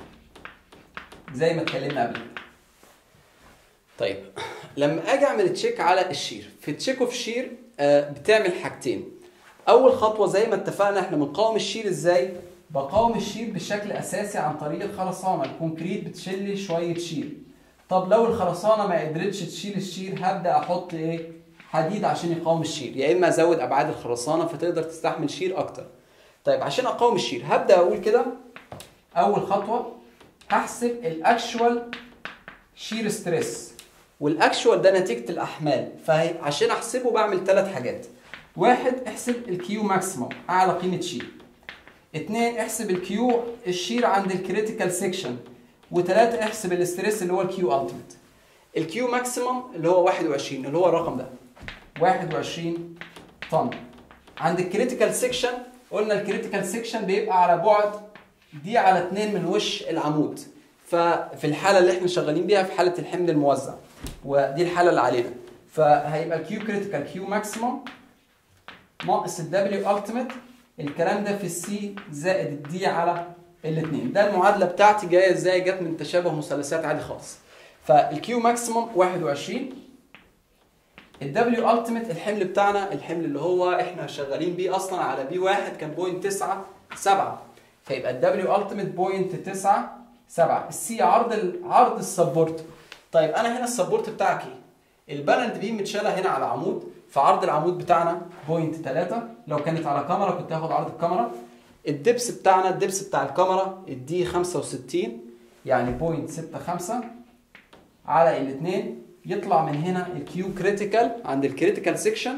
زي ما اتكلمنا قبل طيب لما اجي اعمل تشيك على الشير في تشيك اوف شير آه بتعمل حاجتين اول خطوه زي ما اتفقنا احنا بنقاوم الشير ازاي بقاوم الشير بشكل اساسي عن طريق الخرسانه الكونكريت بتشيل لي شويه شير طب لو الخرسانه ما قدرتش تشيل الشير هبدا احط ايه حديد عشان يقاوم الشير يا اما ازود ابعاد الخرسانه فتقدر تستحمل شير اكتر طيب عشان اقاوم الشير هبدا اقول كده اول خطوه هحسب الاكشوال شير ستريس والاكشوال ده نتيجه الاحمال فعشان احسبه بعمل ثلاث حاجات واحد احسب الكيو ماكسيموم اعلى قيمه شير اتنين احسب الكيو الشير عند الكريتيكال سيكشن وتلاته احسب الاستريس اللي هو الكيو التيميت الكيو ماكسيموم اللي هو 21 اللي هو الرقم ده 21 طن عند الكريتيكال سيكشن قلنا الكريتيكال سيكشن بيبقى على بعد دي على 2 من وش العمود ففي الحاله اللي احنا شغالين بيها في حاله الحمل الموزع ودي الحاله اللي علينا فهيبقى الكيو كريتيكال كيو ماكسيموم ناقص الدبليو التيميت الكلام ده في السي زائد الدي على الاثنين ده المعادله بتاعتي جايه ازاي جت من تشابه مثلثات عادي خالص فالكيو ماكسيموم 21 الدبليو التيميت الحمل بتاعنا الحمل اللي هو احنا شغالين بيه اصلا على بي واحد كان بوينت 9 7 فيبقى الدبليو التيميت بوينت 9 7 السي عرض ال... عرض السبورت طيب انا هنا السبورت بتاعك ايه؟ البانل بيم متشاله هنا على عمود فعرض العمود بتاعنا بوينت 3 لو كانت على كاميرا كنت هاخد عرض الكاميرا الدبس بتاعنا الدبس بتاع الكاميرا الدي 65 يعني بوينت 65 على الاثنين يطلع من هنا الكيو كريتيكال عند الكريتيكال سيكشن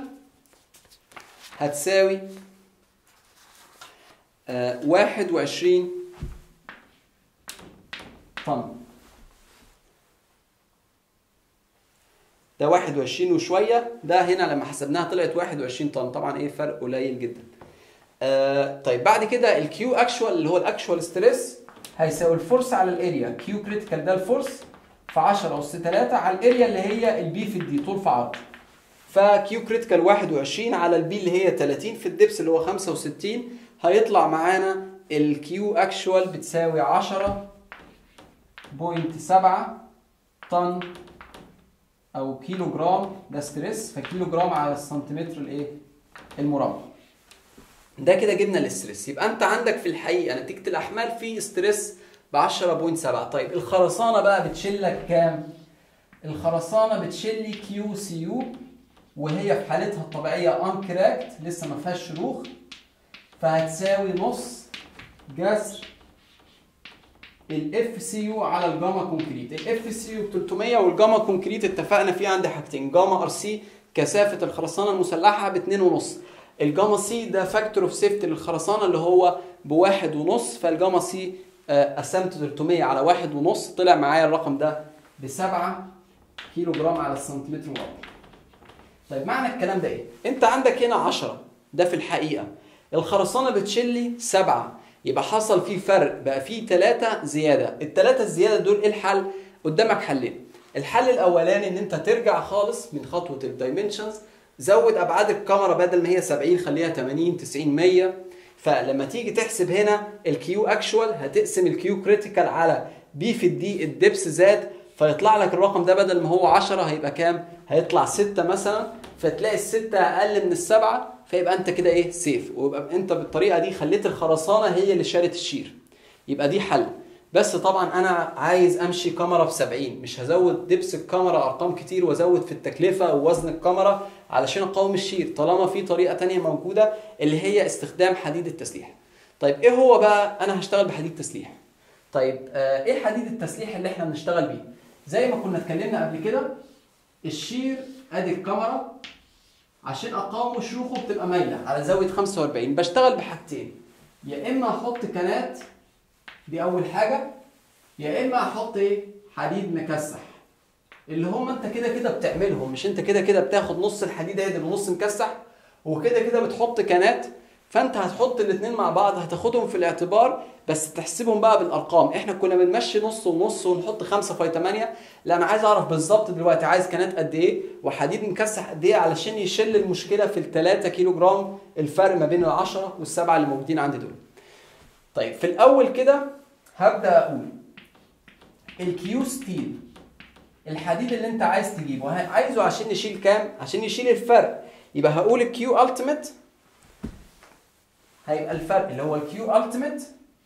هتساوي آه 21 طن ده 21 وشويه ده هنا لما حسبناها طلعت 21 طن طبعا ايه فرق قليل جدا آه طيب بعد كده الكيو اكشوال اللي هو الاكشوال ستريس هيساوي الفورس على الاريا كيو كريتيكال ده الفورس في 10 اس 3 على الاريا اللي هي البي في الدي طول في عرض فكيو كريتيكال 21 على البي اللي هي 30 في الدبس اللي هو 65 هيطلع معانا الكيو اكشوال بتساوي 10.7 طن او كيلو جرام ده ستريس فكيلو جرام على السنتيمتر الايه المربع ده كده جبنا الاستريس يبقى انت عندك في الحقيقه نتيجه الاحمال في ستريس ب 10.7 طيب الخرسانه بقى بتشيل لك كام الخرسانه بتشيل لي كيو سي يو وهي في حالتها الطبيعيه ان كراكت لسه ما فيهاش شروخ فهتساوي نص جذر الاف سي يو على الجاما كونكريت الاف سي يو ب 300 والجاما كونكريت اتفقنا فيه عند حاجتين جاما ار سي كثافه الخرسانه المسلحه ب 2.5 الجاما سي ده فاكتور اوف سيفتي للخرسانه اللي هو بواحد ونص فالجاما سي قسمت 300 على واحد ونص طلع معايا الرقم ده ب 7 كيلو جرام على السنتيمتر مربع طيب معنى الكلام ده ايه؟ انت عندك هنا 10 ده في الحقيقه الخرسانه بتشيل لي 7 يبقى حصل فيه فرق بقى فيه 3 زياده الثلاثه الزياده دول ايه الحل؟ قدامك حلين الحل الاولاني ان انت ترجع خالص من خطوه الدايمنشنز زود ابعاد الكاميرا بدل ما هي 70 خليها 80 90 100 فلما تيجي تحسب هنا الكيو اكشوال هتقسم الكيو كريتيكال على بي في الدي الدبس زاد فيطلع لك الرقم ده بدل ما هو 10 هيبقى كام؟ هيطلع 6 مثلا فتلاقي الستة اقل من السبعة فيبقى انت كده ايه سيف ويبقى انت بالطريقه دي خليت الخرسانه هي اللي شالت الشير يبقى دي حل بس طبعا انا عايز امشي كاميرا ب 70 مش هزود دبس الكاميرا ارقام كتير وازود في التكلفه ووزن الكاميرا علشان اقاوم الشير طالما في طريقه تانية موجوده اللي هي استخدام حديد التسليح طيب ايه هو بقى انا هشتغل بحديد تسليح طيب آه ايه حديد التسليح اللي احنا بنشتغل بيه زي ما كنا اتكلمنا قبل كده الشير ادي الكاميرا عشان اقاوم شروخه بتبقى مايله على زاويه 45 بشتغل بحاجتين يا اما احط كنات دي اول حاجه يا اما احط ايه حديد مكسح اللي هم انت كده كده بتعملهم مش انت كده كده بتاخد نص الحديد اهي ونص مكسح وكده كده بتحط كنات فانت هتحط الاثنين مع بعض هتاخدهم في الاعتبار بس تحسبهم بقى بالارقام احنا كنا بنمشي نص ونص ونحط 5 في 8 لا انا عايز اعرف بالظبط دلوقتي عايز كنات قد ايه وحديد مكسح قد ايه علشان يشل المشكله في ال 3 كيلو جرام الفرق ما بين ال 10 والسبعه اللي موجودين عندي دول طيب في الاول كده هبدا اقول الكيو ستيل الحديد اللي انت عايز تجيبه عايزه عشان يشيل كام عشان يشيل الفرق يبقى هقول الكيو التيميت هيبقى الفرق اللي هو الكيو التيميت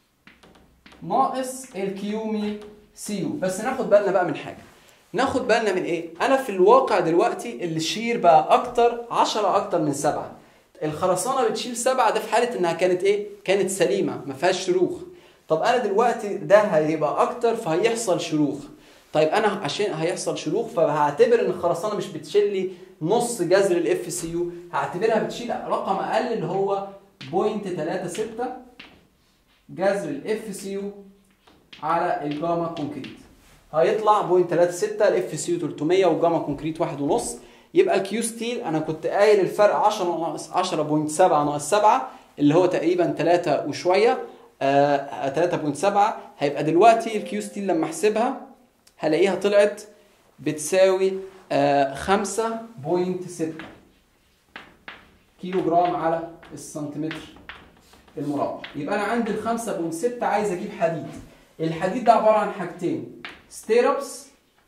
ناقص الكيو مي سي يو بس ناخد بالنا بقى من حاجه ناخد بالنا من ايه انا في الواقع دلوقتي الشير بقى اكتر 10 اكتر من 7 الخرسانه بتشيل 7 ده في حاله انها كانت ايه كانت سليمه ما فيهاش شروخ طب انا دلوقتي ده هيبقى اكتر فهيحصل شروخ طيب انا عشان هيحصل شروخ فهعتبر ان الخرسانه مش بتشيل لي نص جذر الاف سي يو هعتبرها بتشيل رقم اقل اللي هو 0.36 جذر الاف سي يو على الجاما كونكريت هيطلع 0.36 الاف سي يو 300 والجاما كونكريت 1.5 يبقى الكيو ستيل انا كنت قايل الفرق 10 ناقص 10.7 ناقص 7 اللي هو تقريبا 3 وشويه آه 3.7 هيبقى دلوقتي الكيو ستيل لما احسبها هلاقيها طلعت بتساوي آه 5.6 كيلو جرام على السنتيمتر المربع يبقى انا عندي ال 5.6 عايز اجيب حديد الحديد ده عباره عن حاجتين ستيربس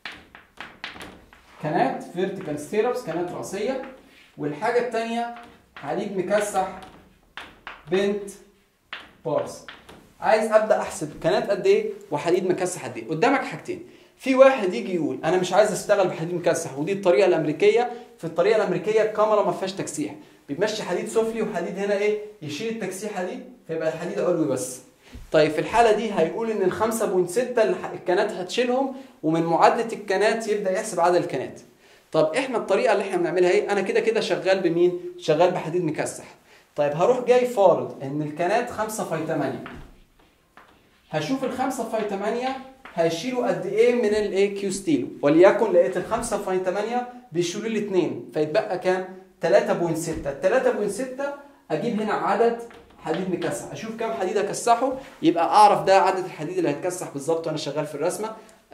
كانات فيرتيكال ستيربس كانات راسيه والحاجه الثانيه حديد مكسح بنت بارس عايز ابدا احسب كانات قد ايه وحديد مكسح قد ايه قدامك حاجتين في واحد يجي يقول انا مش عايز اشتغل بحديد مكسح ودي الطريقه الامريكيه في الطريقه الامريكيه الكاميرا ما فيهاش تكسيح بيمشي حديد سفلي وحديد هنا ايه يشيل التكسيحه دي فيبقى الحديد علوي بس طيب في الحاله دي هيقول ان ال 5.6 الكنات هتشيلهم ومن معادله الكنات يبدا يحسب عدد الكنات طب احنا الطريقه اللي احنا بنعملها ايه انا كده كده شغال بمين شغال بحديد مكسح طيب هروح جاي فارض ان الكنات 5 في 8 هشوف ال 5 في 8 هيشيلوا قد ايه من الايه كيو ستيل وليكن لقيت ال 5 في 8 بيشيلوا لي 2 فيتبقى كام 3.6 ال 3.6 اجيب هنا عدد حديد مكسح اشوف كام حديد اكسحه يبقى اعرف ده عدد الحديد اللي هيتكسح بالظبط وانا شغال في الرسمه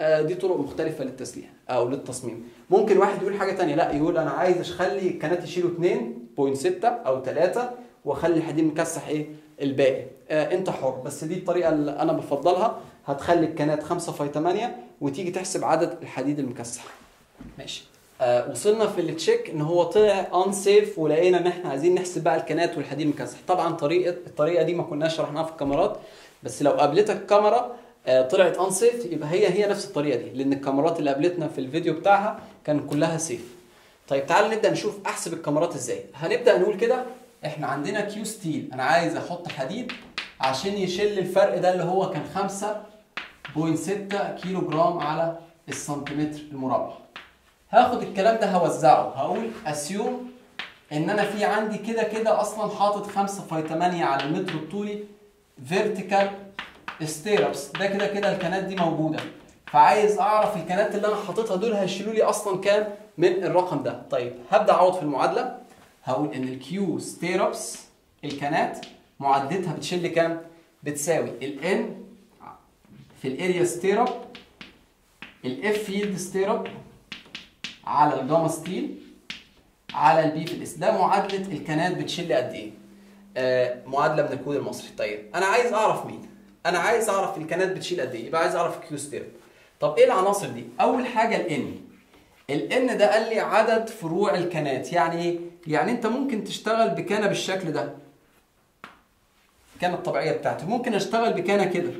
آه، دي طرق مختلفة للتسليح أو للتصميم ممكن واحد يقول حاجة تانية لا يقول أنا عايز أخلي الكنات يشيلوا 2.6 أو 3 وأخلي الحديد مكسح إيه الباقي آه أنت حر بس دي الطريقة اللي أنا بفضلها هتخلي الكنات 5 في 8 وتيجي تحسب عدد الحديد المكسح ماشي آه وصلنا في التشيك ان هو طلع ان سيف ولقينا ان احنا عايزين نحسب بقى الكنات والحديد المكسح طبعا طريقه الطريقه دي ما كناش شرحناها في الكاميرات بس لو قابلتك كاميرا آه، طلعت ان سيف يبقى هي هي نفس الطريقه دي لان الكاميرات اللي قابلتنا في الفيديو بتاعها كان كلها سيف طيب تعال نبدا نشوف احسب الكاميرات ازاي هنبدا نقول كده احنا عندنا كيو ستيل انا عايز احط حديد عشان يشيل الفرق ده اللي هو كان 5.6 كيلو جرام على السنتيمتر المربع هاخد الكلام ده هوزعه هقول اسيوم ان انا في عندي كده كده اصلا حاطط 5 في 8 على المتر الطولي فيرتيكال ستيربس ده كده كده الكنات دي موجوده فعايز اعرف الكنات اللي انا حاططها دول هيشيلوا لي اصلا كام من الرقم ده طيب هبدا اعوض في المعادله هقول ان الكيو ستيربس الكنات معادلتها بتشيل لي كام بتساوي الان في الاريا ستيرب الاف فيلد ستيرب على الجاما ستيل على البي في الاس ده معادله الكنات بتشيل قد ايه آه معادله من الكود المصري طيب انا عايز اعرف مين انا عايز اعرف الكنات بتشيل قد ايه يبقى عايز اعرف كيو ستيرب طب ايه العناصر دي اول حاجه الان الان ده قال لي عدد فروع الكنات يعني ايه يعني انت ممكن تشتغل بكانه بالشكل ده الكانه الطبيعيه بتاعتي ممكن اشتغل بكانه كده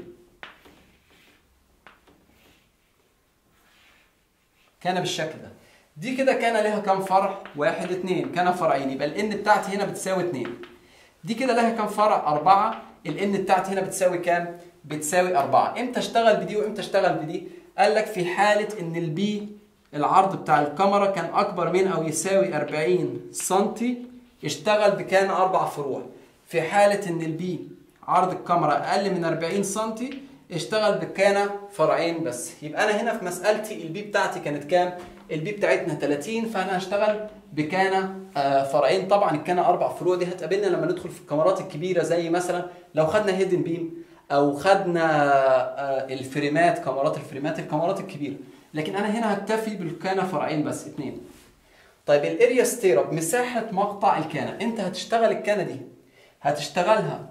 كان بالشكل ده دي كده كان لها كام فرع؟ واحد اتنين كان فرعين يبقى الان بتاعتي هنا بتساوي اتنين دي كده لها كام فرع؟ أربعة الان بتاعتي هنا بتساوي كام؟ بتساوي أربعة امتى اشتغل بدي وامتى اشتغل بدي؟ قال لك في حالة ان البي العرض بتاع الكاميرا كان أكبر من أو يساوي 40 سنتي اشتغل بكان أربع فروع في حالة ان البي عرض الكاميرا أقل من 40 سنتي اشتغل بكان فرعين بس يبقى انا هنا في مسالتي البي بتاعتي كانت كام البي بتاعتنا 30 فانا هشتغل بكان آه، فرعين طبعا الكان اربع فروع دي هتقابلنا لما ندخل في الكاميرات الكبيره زي مثلا لو خدنا هيدن بيم او خدنا آه، الفريمات كاميرات الفريمات الكاميرات الكبيره لكن انا هنا هكتفي بالكان فرعين بس اثنين طيب الاريا ستيرب مساحه مقطع الكانه انت هتشتغل الكانه دي هتشتغلها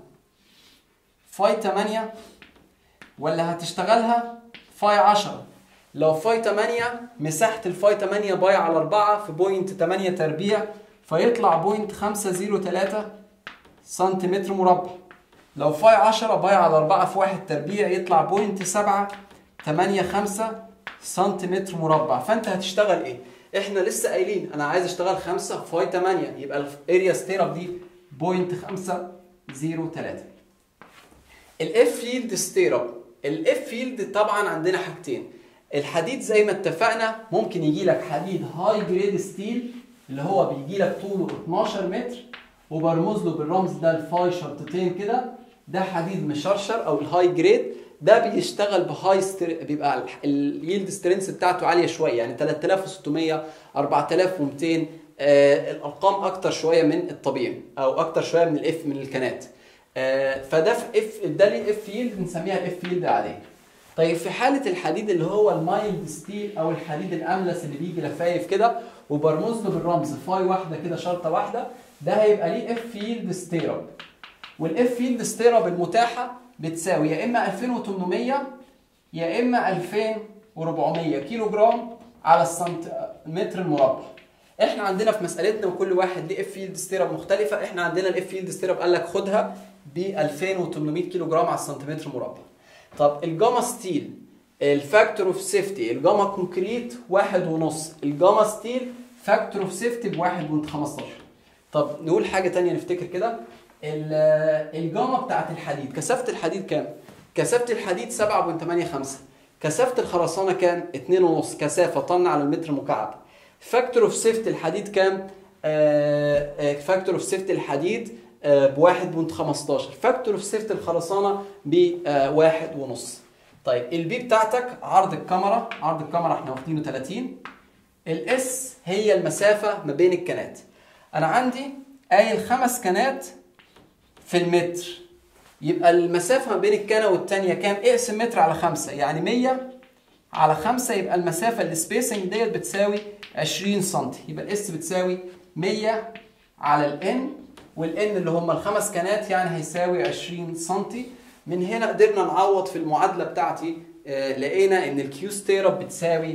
فاي 8 ولا هتشتغلها فاي 10 لو فاي 8 مساحة الفاي 8 باي على 4 في بوينت 8 تربيع فيطلع بوينت 503 سنتيمتر مربع لو فاي 10 باي على 4 في 1 تربيع يطلع بوينت 7 8 5 سنتيمتر مربع فانت هتشتغل ايه؟ احنا لسه قايلين انا عايز اشتغل 5 فاي 8 يبقى الاريا ستيرب دي بوينت 503 الاف فيلد ستيرب الاف فيلد طبعا عندنا حاجتين الحديد زي ما اتفقنا ممكن يجي لك حديد هاي جريد ستيل اللي هو بيجي لك طوله 12 متر وبرمز له بالرمز ده الفاي شرطتين كده ده حديد مشرشر او الهاي جريد ده بيشتغل بهاي ستر... بيبقى اليلد سترينث بتاعته عاليه شويه يعني 3600 4200 آه الارقام اكتر شويه من الطبيعي او اكتر شويه من الاف من الكنات آه فده في اف ده ليه اف فيلد بنسميها الاف فيلد عاديه طيب في حالة الحديد اللي هو المايلد ستيل أو الحديد الأملس اللي بيجي لفايف كده وبرمز له بالرمز فاي واحدة كده شرطة واحدة ده هيبقى ليه اف فيلد ستيرب والاف فيلد ستيرب المتاحة بتساوي يا إما 2800 يا إما 2400 كيلو جرام على السنتيمتر المربع احنا عندنا في مسألتنا وكل واحد ليه اف فيلد ستيرب مختلفة احنا عندنا الاف فيلد ستيرب قال لك خدها ب 2800 كيلو جرام على السنتيمتر مربع طب الجاما ستيل الفاكتور اوف سيفتي الجاما كونكريت واحد ونص الجاما ستيل فاكتور اوف سيفتي بواحد بوينت 15 طب نقول حاجة تانية نفتكر كده الجاما بتاعت الحديد كثافة الحديد كام؟ كثافة الحديد 7.85 كثافة الخرسانة كام؟ 2.5 كثافة طن على المتر مكعب فاكتور اوف سيفتي الحديد كام؟ فاكتور اوف سيفتي الحديد بواحد بونت 15 فاكتور اوف سيفت الخرسانه بواحد ونص طيب البي بتاعتك عرض الكاميرا عرض الكاميرا احنا واخدينه 30 الاس هي المسافه ما بين الكنات انا عندي قايل خمس كنات في المتر يبقى المسافه ما بين الكنه والثانيه كام اقسم متر على خمسة يعني 100 على 5 يبقى المسافة السبيسنج ديت بتساوي 20 سم يبقى الاس بتساوي 100 على الان والان اللي هم الخمس كانات يعني هيساوي 20 سم من هنا قدرنا نعوض في المعادلة بتاعتي آه لقينا ان الكيو ستيرب بتساوي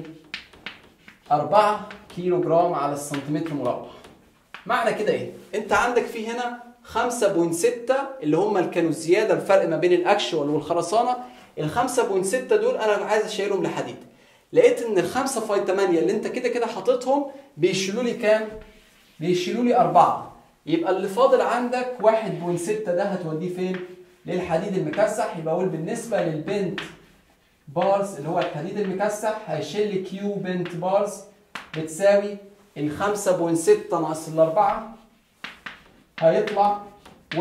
4 كيلو جرام على السنتيمتر مربع معنى كده ايه؟ انت عندك في هنا 5.6 اللي هم اللي كانوا زياده الفرق ما بين الاكشوال والخرسانه ال 5.6 دول انا عايز اشيلهم لحديد لقيت ان ال 5.8 اللي انت كده كده حاططهم بيشيلوا لي كام؟ بيشيلوا لي 4 يبقى اللي فاضل عندك 1.6 ده هتوديه فين؟ للحديد المكسح يبقى اقول بالنسبه للبنت بارز اللي هو الحديد المكسح هيشيل لي كيو بنت بارز بتساوي ال 5.6 ناقص الأربعة هيطلع 1.6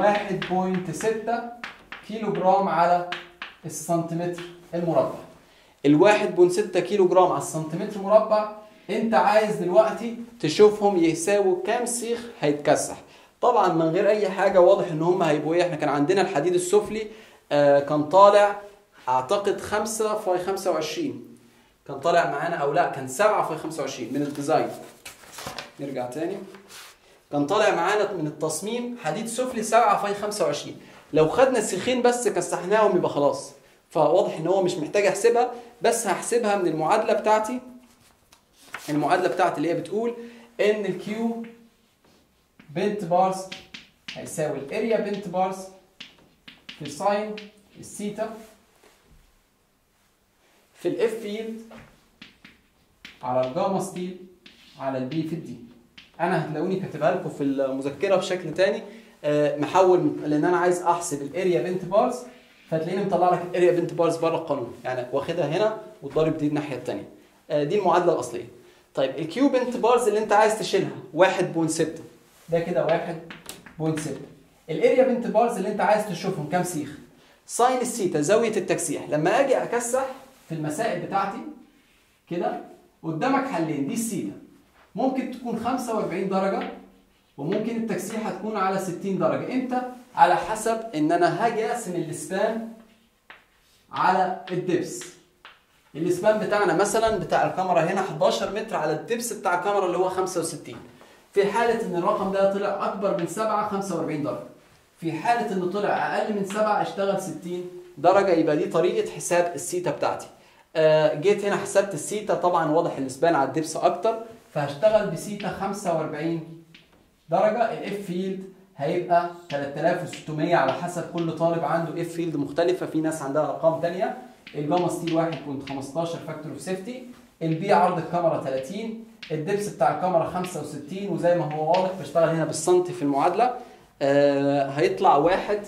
كيلو جرام على السنتيمتر المربع ال 1.6 كيلو جرام على السنتيمتر مربع انت عايز دلوقتي تشوفهم يساووا كام سيخ هيتكسح طبعا من غير اي حاجه واضح ان هم هيبقوا ايه احنا كان عندنا الحديد السفلي آه كان طالع اعتقد 5 في 25 كان طالع معانا او لا كان 7 في 25 من الديزاين نرجع تاني كان طالع معانا من التصميم حديد سفلي 7 في 25 لو خدنا سيخين بس كسحناهم يبقى خلاص فواضح ان هو مش محتاج احسبها بس هحسبها من المعادله بتاعتي المعادله بتاعتي اللي هي بتقول ان الكيو بنت بارز هيساوي الاريا بنت بارز في ساين الثيتا في الاف فيلد على الجاما ستيل على البي في الدي انا هتلاقوني كاتبها لكم في المذكره بشكل تاني أه محول لان انا عايز احسب الاريا بنت بارز فتلاقيني مطلع لك الاريا بنت بارز بره القانون يعني واخدها هنا وضارب دي الناحيه الثانيه أه دي المعادله الاصليه طيب الكيو بنت بارز اللي انت عايز تشيلها 1.6 ده كده 1.6 الاريا بنت بارز اللي انت عايز تشوفهم كام سيخ ساين السيتا زاويه التكسيح لما اجي اكسح في المسائل بتاعتي كده قدامك حلين دي السيتا ممكن تكون 45 درجة وممكن التكسيحة تكون على 60 درجة امتى؟ على حسب ان انا هاجي اقسم الاسبان على الدبس الاسبان بتاعنا مثلا بتاع الكاميرا هنا 11 متر على الدبس بتاع الكاميرا اللي هو 65 في حالة ان الرقم ده طلع اكبر من 7 45 درجة في حالة انه طلع اقل من 7 اشتغل 60 درجة يبقى دي طريقة حساب السيتا بتاعتي آه جيت هنا حسبت السيتا طبعا واضح الاسبان على الدبس اكتر فهشتغل بسيتا 45 درجة الاف فيلد هيبقى 3600 على حسب كل طالب عنده اف فيلد مختلفة في ناس عندها ارقام تانية الجاما ستيل 1.15 فاكتور اوف سيفتي البي عرض الكاميرا 30 الدبس بتاع الكاميرا 65 وزي ما هو واضح بشتغل هنا بالسنتي في المعادلة آه هيطلع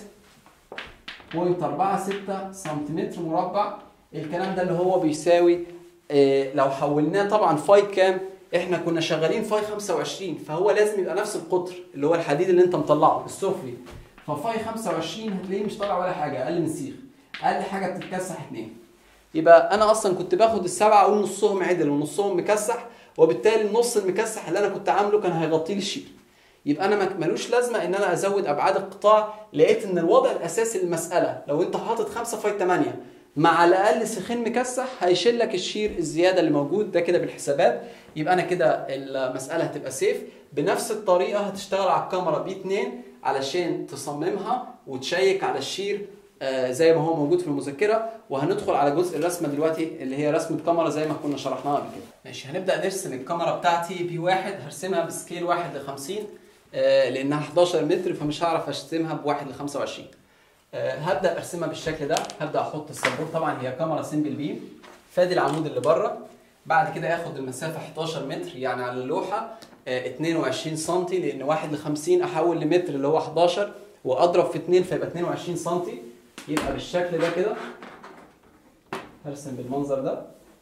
1.46 سنتيمتر مربع الكلام ده اللي هو بيساوي آه لو حولناه طبعا فاي كام احنا كنا شغالين فاي 25 فهو لازم يبقى نفس القطر اللي هو الحديد اللي انت مطلعه السفلي ففاي 25 هتلاقيه مش طالع ولا حاجه اقل من سيخ اقل حاجه بتتكسح اتنين يبقى انا اصلا كنت باخد السبعه اقول نصهم عدل ونصهم مكسح وبالتالي النص المكسح اللي انا كنت عامله كان هيغطي لي الشيل يبقى انا ملوش لازمه ان انا ازود ابعاد القطاع لقيت ان الوضع الاساسي للمساله لو انت حاطط 5 فاي 8 مع على الاقل سيخين مكسح هيشيل لك الشير الزياده اللي موجود ده كده بالحسابات يبقى انا كده المساله هتبقى سيف بنفس الطريقه هتشتغل على الكاميرا بي 2 علشان تصممها وتشيك على الشير آه زي ما هو موجود في المذكره وهندخل على جزء الرسمه دلوقتي اللي هي رسمه كاميرا زي ما كنا شرحناها قبل كده ماشي هنبدا نرسم الكاميرا بتاعتي بي 1 هرسمها بسكيل 1 ل 50 آه لانها 11 متر فمش هعرف ارسمها ب 1 ل 25 أه هبدا ارسمها بالشكل ده هبدا احط السبورت طبعا هي كاميرا سنجل بيم فادي العمود اللي بره بعد كده اخد المسافه 11 متر يعني على اللوحه أه 22 سم لان 1 ل 50 احول لمتر اللي هو 11 واضرب في 2 فيبقى 22 سم يبقى بالشكل ده كده هرسم بالمنظر ده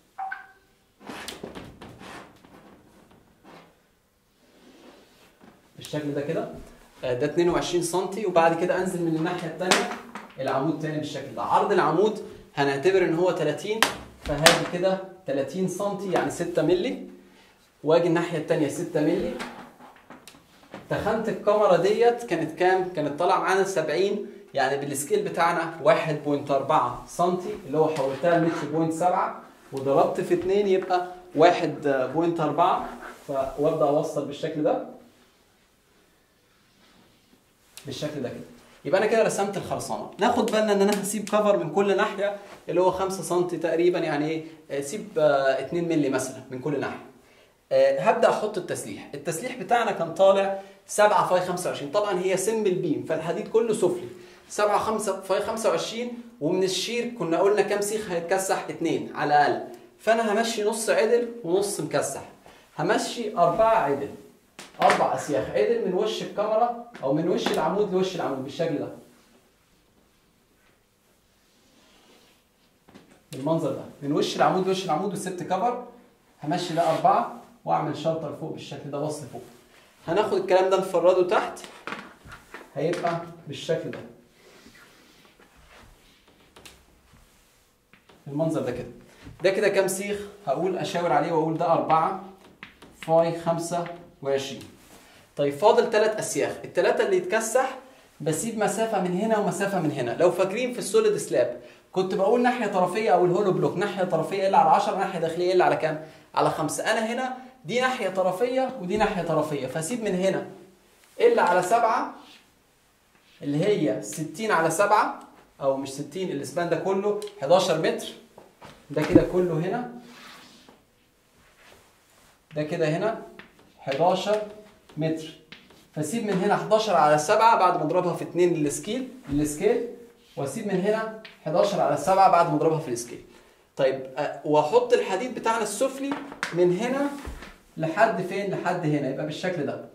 بالشكل ده كده ده 22 سم وبعد كده انزل من الناحيه الثانيه العمود تاني بالشكل ده عرض العمود هنعتبر ان هو 30 فهاجي كده 30 سم يعني 6 مللي واجي الناحيه الثانيه 6 مللي تخانه الكاميرا ديت كانت كام كانت طالعه معانا 70 يعني بالسكيل بتاعنا 1.4 سم اللي هو حولتها لمتر بوينت 7 وضربت في 2 يبقى 1.4 وابدا اوصل بالشكل ده بالشكل ده كده يبقى انا كده رسمت الخرسانه ناخد بالنا ان انا هسيب كفر من كل ناحيه اللي هو 5 سم تقريبا يعني ايه آه، سيب آه، 2 مللي مثلا من كل ناحيه آه، هبدا احط التسليح التسليح بتاعنا كان طالع 7 فاي 25 طبعا هي سمبل بيم فالحديد كله سفلي 7 5 فاي 25 ومن الشير كنا قلنا كام سيخ هيتكسح 2 على الاقل فانا همشي نص عدل ونص مكسح همشي أربعة عدل أربع أسياخ عدل من وش الكاميرا أو من وش العمود لوش العمود بالشكل ده بالمنظر ده من وش العمود لوش العمود وسبت كفر همشي ده أربعة وأعمل شلتر فوق بالشكل ده وصل فوق هناخد الكلام ده نفرده تحت هيبقى بالشكل ده المنظر ده كده ده كده كام سيخ هقول اشاور عليه واقول ده أربعة فاي خمسة وعشرين طيب فاضل ثلاث أسياخ الثلاثة اللي يتكسح بسيب مسافة من هنا ومسافة من هنا لو فاكرين في السوليد سلاب كنت بقول ناحية طرفية أو الهولو بلوك ناحية طرفية إلا على 10 ناحية داخلية إلا على كام؟ على خمسة أنا هنا دي ناحية طرفية ودي ناحية طرفية فأسيب من هنا إلا على سبعة اللي هي 60 على سبعة أو مش 60 الإسبان ده كله 11 متر ده كده كله هنا ده كده هنا 11 متر فاسيب من هنا 11 على 7 بعد ما اضربها في 2 للسكيل للسكيل واسيب من هنا 11 على 7 بعد ما اضربها في السكيل طيب أه، واحط الحديد بتاعنا السفلي من هنا لحد فين لحد هنا يبقى بالشكل ده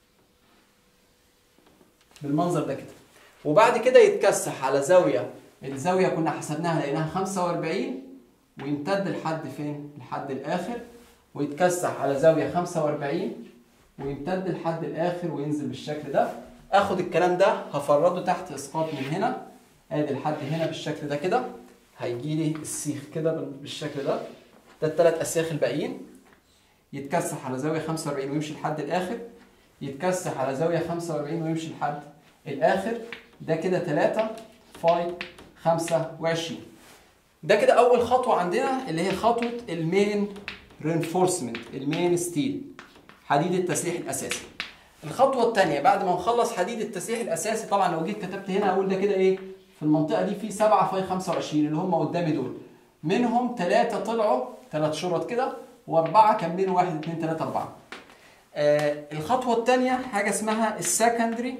بالمنظر ده كده وبعد كده يتكسح على زاويه الزاويه كنا حسبناها لقيناها 45 ويمتد لحد فين لحد الاخر ويتكسح على زاويه 45 ويمتد لحد الاخر وينزل بالشكل ده اخد الكلام ده هفرده تحت اسقاط من هنا ادي لحد هنا بالشكل ده كده هيجي لي السيخ كده بالشكل ده ده الثلاث اسياخ الباقيين يتكسح على زاويه 45 ويمشي لحد الاخر يتكسح على زاويه 45 ويمشي لحد الاخر ده كده 3 فاي 25 ده كده اول خطوه عندنا اللي هي خطوه المين رينفورسمنت المين ستيل حديد التسليح الاساسي الخطوه الثانيه بعد ما نخلص حديد التسليح الاساسي طبعا لو جيت كتبت هنا اقول ده كده ايه في المنطقه دي في 7 فاي 25 اللي هم قدامي دول منهم ثلاثه طلعوا ثلاث شرط كده واربعه كملوا 1 2 3 4 آه الخطوه الثانيه حاجه اسمها السكندري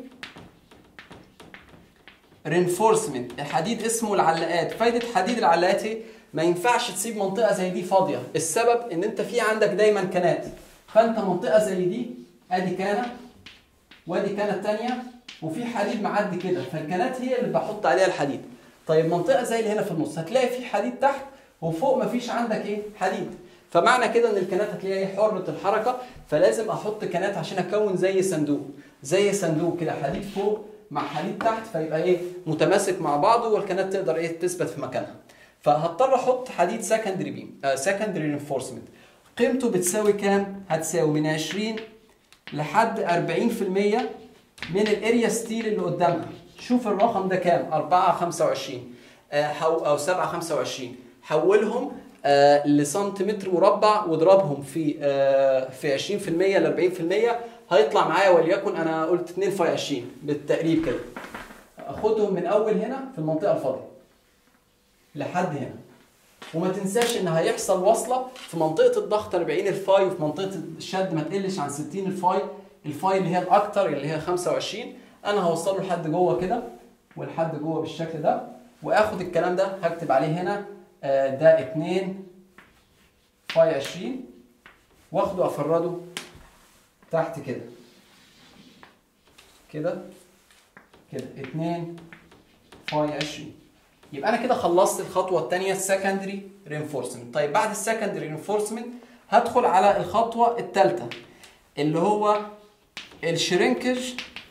رينفورسمنت الحديد اسمه العلاقات فايده حديد العلاقات ايه ما ينفعش تسيب منطقه زي دي فاضيه السبب ان انت في عندك دايما كنات فانت منطقه زي دي ادي كانه وادي كانه تانية وفي حديد معدي كده فالكنات هي اللي بحط عليها الحديد طيب منطقه زي اللي هنا في النص هتلاقي في حديد تحت وفوق مفيش عندك ايه حديد فمعنى كده ان الكنات هتلاقيها ايه حره الحركه فلازم احط كنات عشان اكون زي صندوق زي صندوق كده حديد فوق مع حديد تحت فيبقى ايه متماسك مع بعضه والكنات تقدر ايه تثبت في مكانها فهضطر احط حديد سكندري بيم سكندري رينفورسمنت قيمته بتساوي كام هتساوي من 20 لحد 40% من الاريا ستيل اللي قدامها شوف الرقم ده كام 4 25 آه، حو- او 7 25 حولهم آه، لسنتيمتر مربع واضربهم في آه، في 20% ل 40% هيطلع معايا وليكن انا قلت 2 في 20 بالتقريب كده اخدهم من اول هنا في المنطقه الفاضيه لحد هنا وما تنساش ان هيحصل وصله في منطقه الضغط 40 الفاي وفي منطقه الشد ما تقلش عن 60 الفاي الفاي اللي هي الاكتر اللي هي 25 انا هوصله لحد جوه كده ولحد جوه بالشكل ده واخد الكلام ده هكتب عليه هنا آه، ده 2 فاي 20 واخده افرده تحت كده كده كده 2 فاي 20 يبقى انا كده خلصت الخطوه الثانيه السكندري رينفورسمنت طيب بعد السكندري رينفورسمنت هدخل على الخطوه الثالثه اللي هو الشرينكج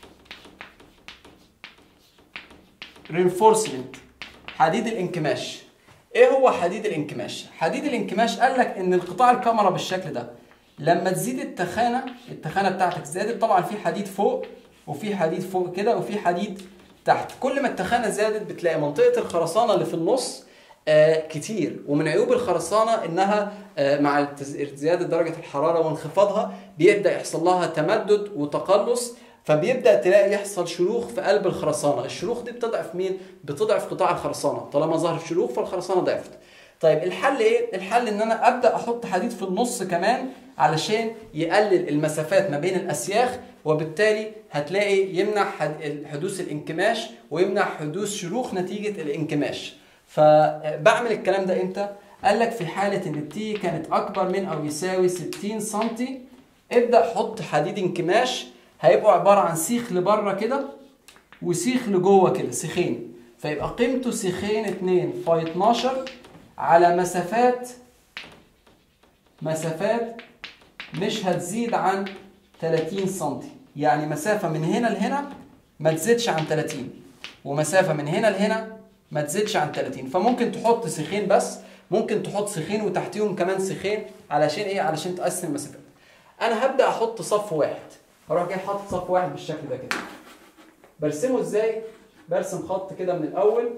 رينفورسمنت حديد الانكماش ايه هو حديد الانكماش حديد الانكماش قال لك ان القطاع الكاميرا بالشكل ده لما تزيد التخانه التخانه بتاعتك زادت طبعا في حديد فوق وفي حديد فوق كده وفي حديد تحت كل ما التخانه زادت بتلاقي منطقه الخرسانه اللي في النص آه كتير ومن عيوب الخرسانه انها آه مع التز- زياده درجه الحراره وانخفاضها بيبدا يحصل لها تمدد وتقلص فبيبدا تلاقي يحصل شروخ في قلب الخرسانه الشروخ دي بتضعف مين بتضعف قطاع الخرسانه طالما ظهر شروخ فالخرسانه ضعفت طيب الحل ايه الحل ان انا ابدا احط حديد في النص كمان علشان يقلل المسافات ما بين الاسياخ وبالتالي هتلاقي يمنع حد- حدوث الانكماش ويمنع حدوث شروخ نتيجه الانكماش فبعمل الكلام ده امتى قال لك في حاله ان التي كانت اكبر من او يساوي 60 سم ابدا حط حديد انكماش هيبقوا عباره عن سيخ لبره كده وسيخ لجوه كده سيخين فيبقى قيمته سيخين 2 في 12 على مسافات مسافات مش هتزيد عن 30 سم يعني مسافة من هنا لهنا ما تزيدش عن 30 ومسافة من هنا لهنا ما تزيدش عن 30 فممكن تحط سيخين بس ممكن تحط سيخين وتحتيهم كمان سيخين علشان ايه علشان تقسم المسافات انا هبدا احط صف واحد هروح جاي حاطط صف واحد بالشكل ده كده برسمه ازاي برسم خط كده من الاول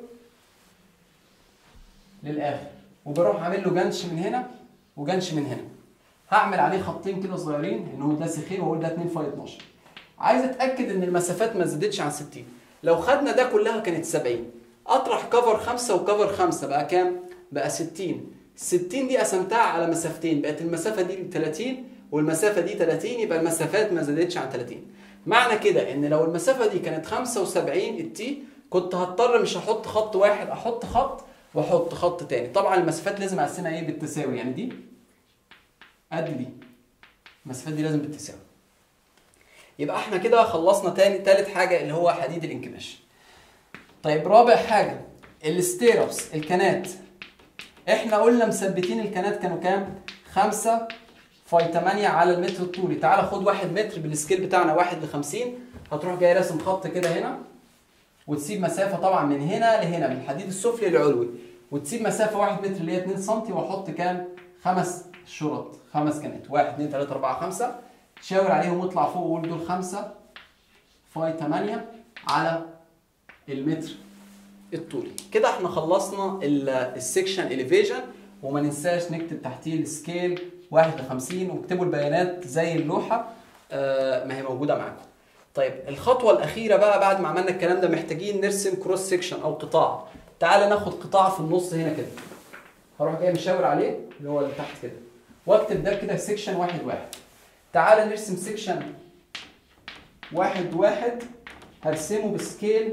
للاخر وبروح عامل له جنش من هنا وجنش من هنا هعمل عليه خطين كده صغيرين ان هو ده سيخين واقول ده 2 في 12 عايز اتاكد ان المسافات ما زادتش عن 60 لو خدنا ده كلها كانت 70 اطرح كفر 5 وكفر 5 بقى كام بقى 60 60 دي قسمتها على مسافتين بقت المسافه دي 30 والمسافه دي 30 يبقى المسافات ما زادتش عن 30 معنى كده ان لو المسافه دي كانت 75 التي كنت هضطر مش هحط خط واحد احط خط واحط خط تاني طبعا المسافات لازم اقسمها ايه بالتساوي يعني دي قد دي المسافات دي لازم بالتساوي يبقى احنا كده خلصنا تاني تالت حاجه اللي هو حديد الانكماش طيب رابع حاجه الستيربس الكنات احنا قلنا مثبتين الكنات كانوا كام 5 في 8 على المتر الطولي تعال خد 1 متر بالسكيل بتاعنا 1 ل 50 هتروح جاي راسم خط كده هنا وتسيب مسافه طبعا من هنا لهنا من الحديد السفلي للعلوي وتسيب مسافه 1 متر اللي هي 2 سم واحط كام خمس شرط خمس كنات 1 2 3 4 5 شاور عليهم واطلع فوق وقول دول 5 في 8 على المتر الطولي كده احنا خلصنا السكشن اليفيجن وما ننساش نكتب تحتيه السكيل 1 ل 50 واكتبوا البيانات زي اللوحه آه ما هي موجوده معاكم طيب الخطوه الاخيره بقى بعد ما عملنا الكلام ده محتاجين نرسم كروس سكشن او قطاع تعال ناخد قطاع في النص هنا كده هروح جاي مشاور عليه اللي هو اللي تحت كده واكتب ده كده سكشن واحد واحد تعال نرسم سكشن واحد واحد هرسمه بسكيل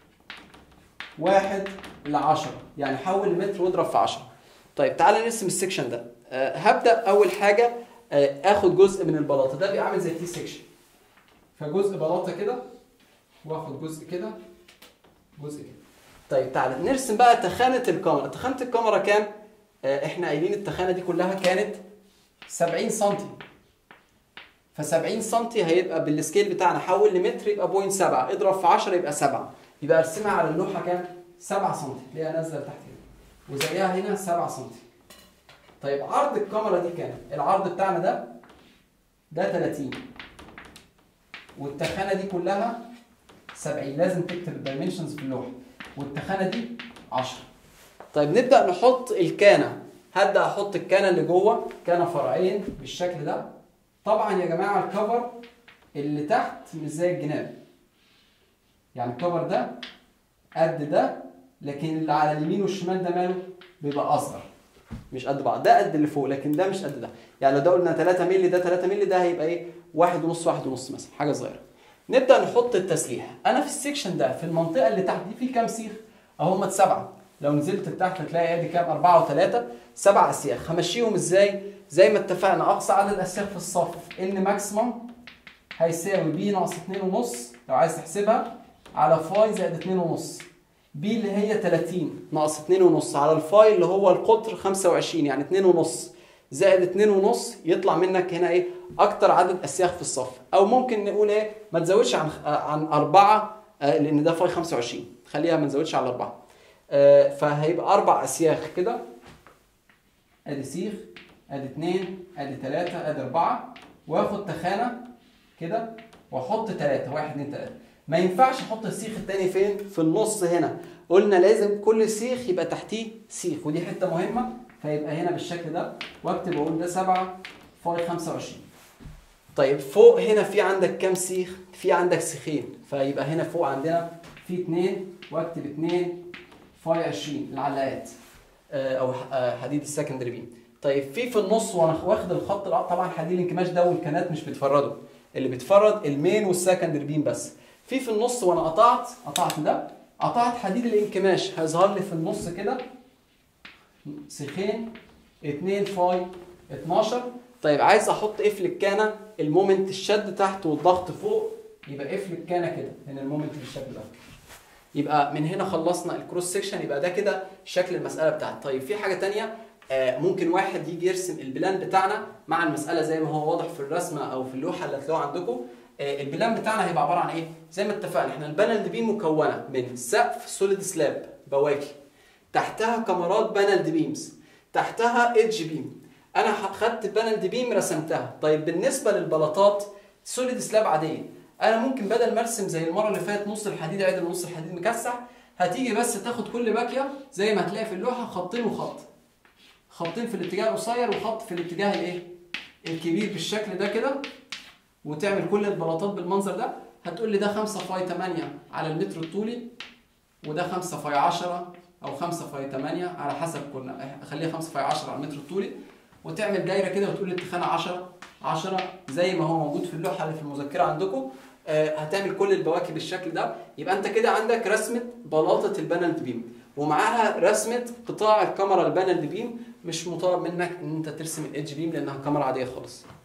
واحد لعشرة يعني حول المتر واضرب في عشرة طيب تعال نرسم السكشن ده أه هبدأ أول حاجة أه آخد جزء من البلاطة ده بيعمل زي تي سكشن فجزء بلاطة كده واخد جزء كده جزء كده طيب تعال نرسم بقى تخانة الكاميرا تخانة الكاميرا كام؟ أه احنا قايلين التخانة دي كلها كانت 70 سم ف 70 سم هيبقى بالسكيل بتاعنا حول لمتر يبقى 0.7 اضرب في 10 يبقى 7 يبقى ارسمها على اللوحه كام 7 سم تلاقيها نازله لتحت كده وزيها هنا 7 سم طيب عرض الكاميرا دي كام العرض بتاعنا ده ده 30 والتخانه دي كلها 70 لازم تكتب الدايمنشنز في اللوحه والتخانه دي 10 طيب نبدا نحط الكانه هبدا احط الكانه اللي جوه كانه فرعين بالشكل ده طبعا يا جماعه الكفر اللي تحت مش زي الجناب يعني الكفر ده قد ده لكن اللي على اليمين والشمال ده ماله بيبقى اصغر مش قد بعض ده قد اللي فوق لكن ده مش قد ده يعني لو ده قلنا 3 مللي ده 3 مللي ده هيبقى ايه واحد ونص واحد ونص مثلا حاجه صغيره نبدا نحط التسليح انا في السكشن ده في المنطقه اللي تحت دي في كام سيخ اهم سبعه لو نزلت لتحت هتلاقي ادي كام أربعة وثلاثة سبع أسياخ همشيهم ازاي؟ زي ما اتفقنا أقصى عدد أسياخ في الصف إن ماكسيموم هيساوي بي ناقص اتنين ونص لو عايز تحسبها على فاي زائد اتنين ونص بي اللي هي 30 ناقص اتنين ونص على الفاي اللي هو القطر 25 يعني اتنين ونص زائد اتنين ونص يطلع منك هنا ايه أكتر عدد أسياخ في الصف أو ممكن نقول ايه ما تزودش عن عن أربعة لأن ده فاي 25 خليها ما نزودش على أربعة فهيبقى اربع اسياخ كده ادي سيخ ادي اتنين ادي تلاتة ادي اربعة واخد تخانة كده واحط تلاتة واحد اتنين تلاتة ما ينفعش احط السيخ التاني فين في النص هنا قلنا لازم كل سيخ يبقى تحتيه سيخ ودي حته مهمه فيبقى هنا بالشكل ده واكتب اقول ده 7 فاي 25 طيب فوق هنا في عندك كام سيخ في عندك سيخين فيبقى هنا فوق عندنا في 2 واكتب 2 فاي 20 العلاقات آه، او آه، حديد السكندري بيم طيب في في النص وانا واخد الخط الأ- طبعا حديد الانكماش ده والكنات مش بتفرده اللي بتفرد المين والسكندري بيم بس في في النص وانا قطعت قطعت ده قطعت حديد الانكماش هيظهر لي في النص كده سيخين 2 فاي 12 طيب عايز احط ايه في الكانه المومنت الشد تحت والضغط فوق يبقى ايه في الكانه كده هنا المومنت بالشكل ده يبقى من هنا خلصنا الكروس سيكشن يبقى ده كده شكل المساله بتاعتي طيب في حاجه تانية آه، ممكن واحد يجي يرسم البلان بتاعنا مع المساله زي ما هو واضح في الرسمه او في اللوحه اللي هتلاقوها عندكم آه، البلان بتاعنا هيبقى عباره عن ايه زي ما اتفقنا احنا البانل دي مكونه من سقف سوليد سلاب بواكي تحتها كاميرات بانل بيمز تحتها ايدج بيم انا خدت بانل بيم رسمتها طيب بالنسبه للبلاطات سوليد سلاب عاديه انا ممكن بدل ما ارسم زي المره اللي فاتت نص الحديد عدل ونص الحديد مكسح هتيجي بس تاخد كل باكيه زي ما هتلاقي في اللوحه خطين وخط خطين في الاتجاه القصير وخط في الاتجاه الايه الكبير بالشكل ده كده وتعمل كل البلاطات بالمنظر ده هتقول لي ده 5 فاي 8 على المتر الطولي وده 5 فاي 10 او 5 فاي 8 على حسب كنا خليها 5 فاي 10 على المتر الطولي وتعمل دايره كده وتقول لي التخانه 10 10 زي ما هو موجود في اللوحه اللي في المذكره عندكم آه، هتعمل كل البواكي بالشكل ده يبقى انت كده عندك رسمه بلاطه البانلد بيم ومعاها رسمه قطاع الكاميرا البانلد بيم مش مطالب منك ان انت ترسم الايدج بيم لانها كاميرا عاديه خالص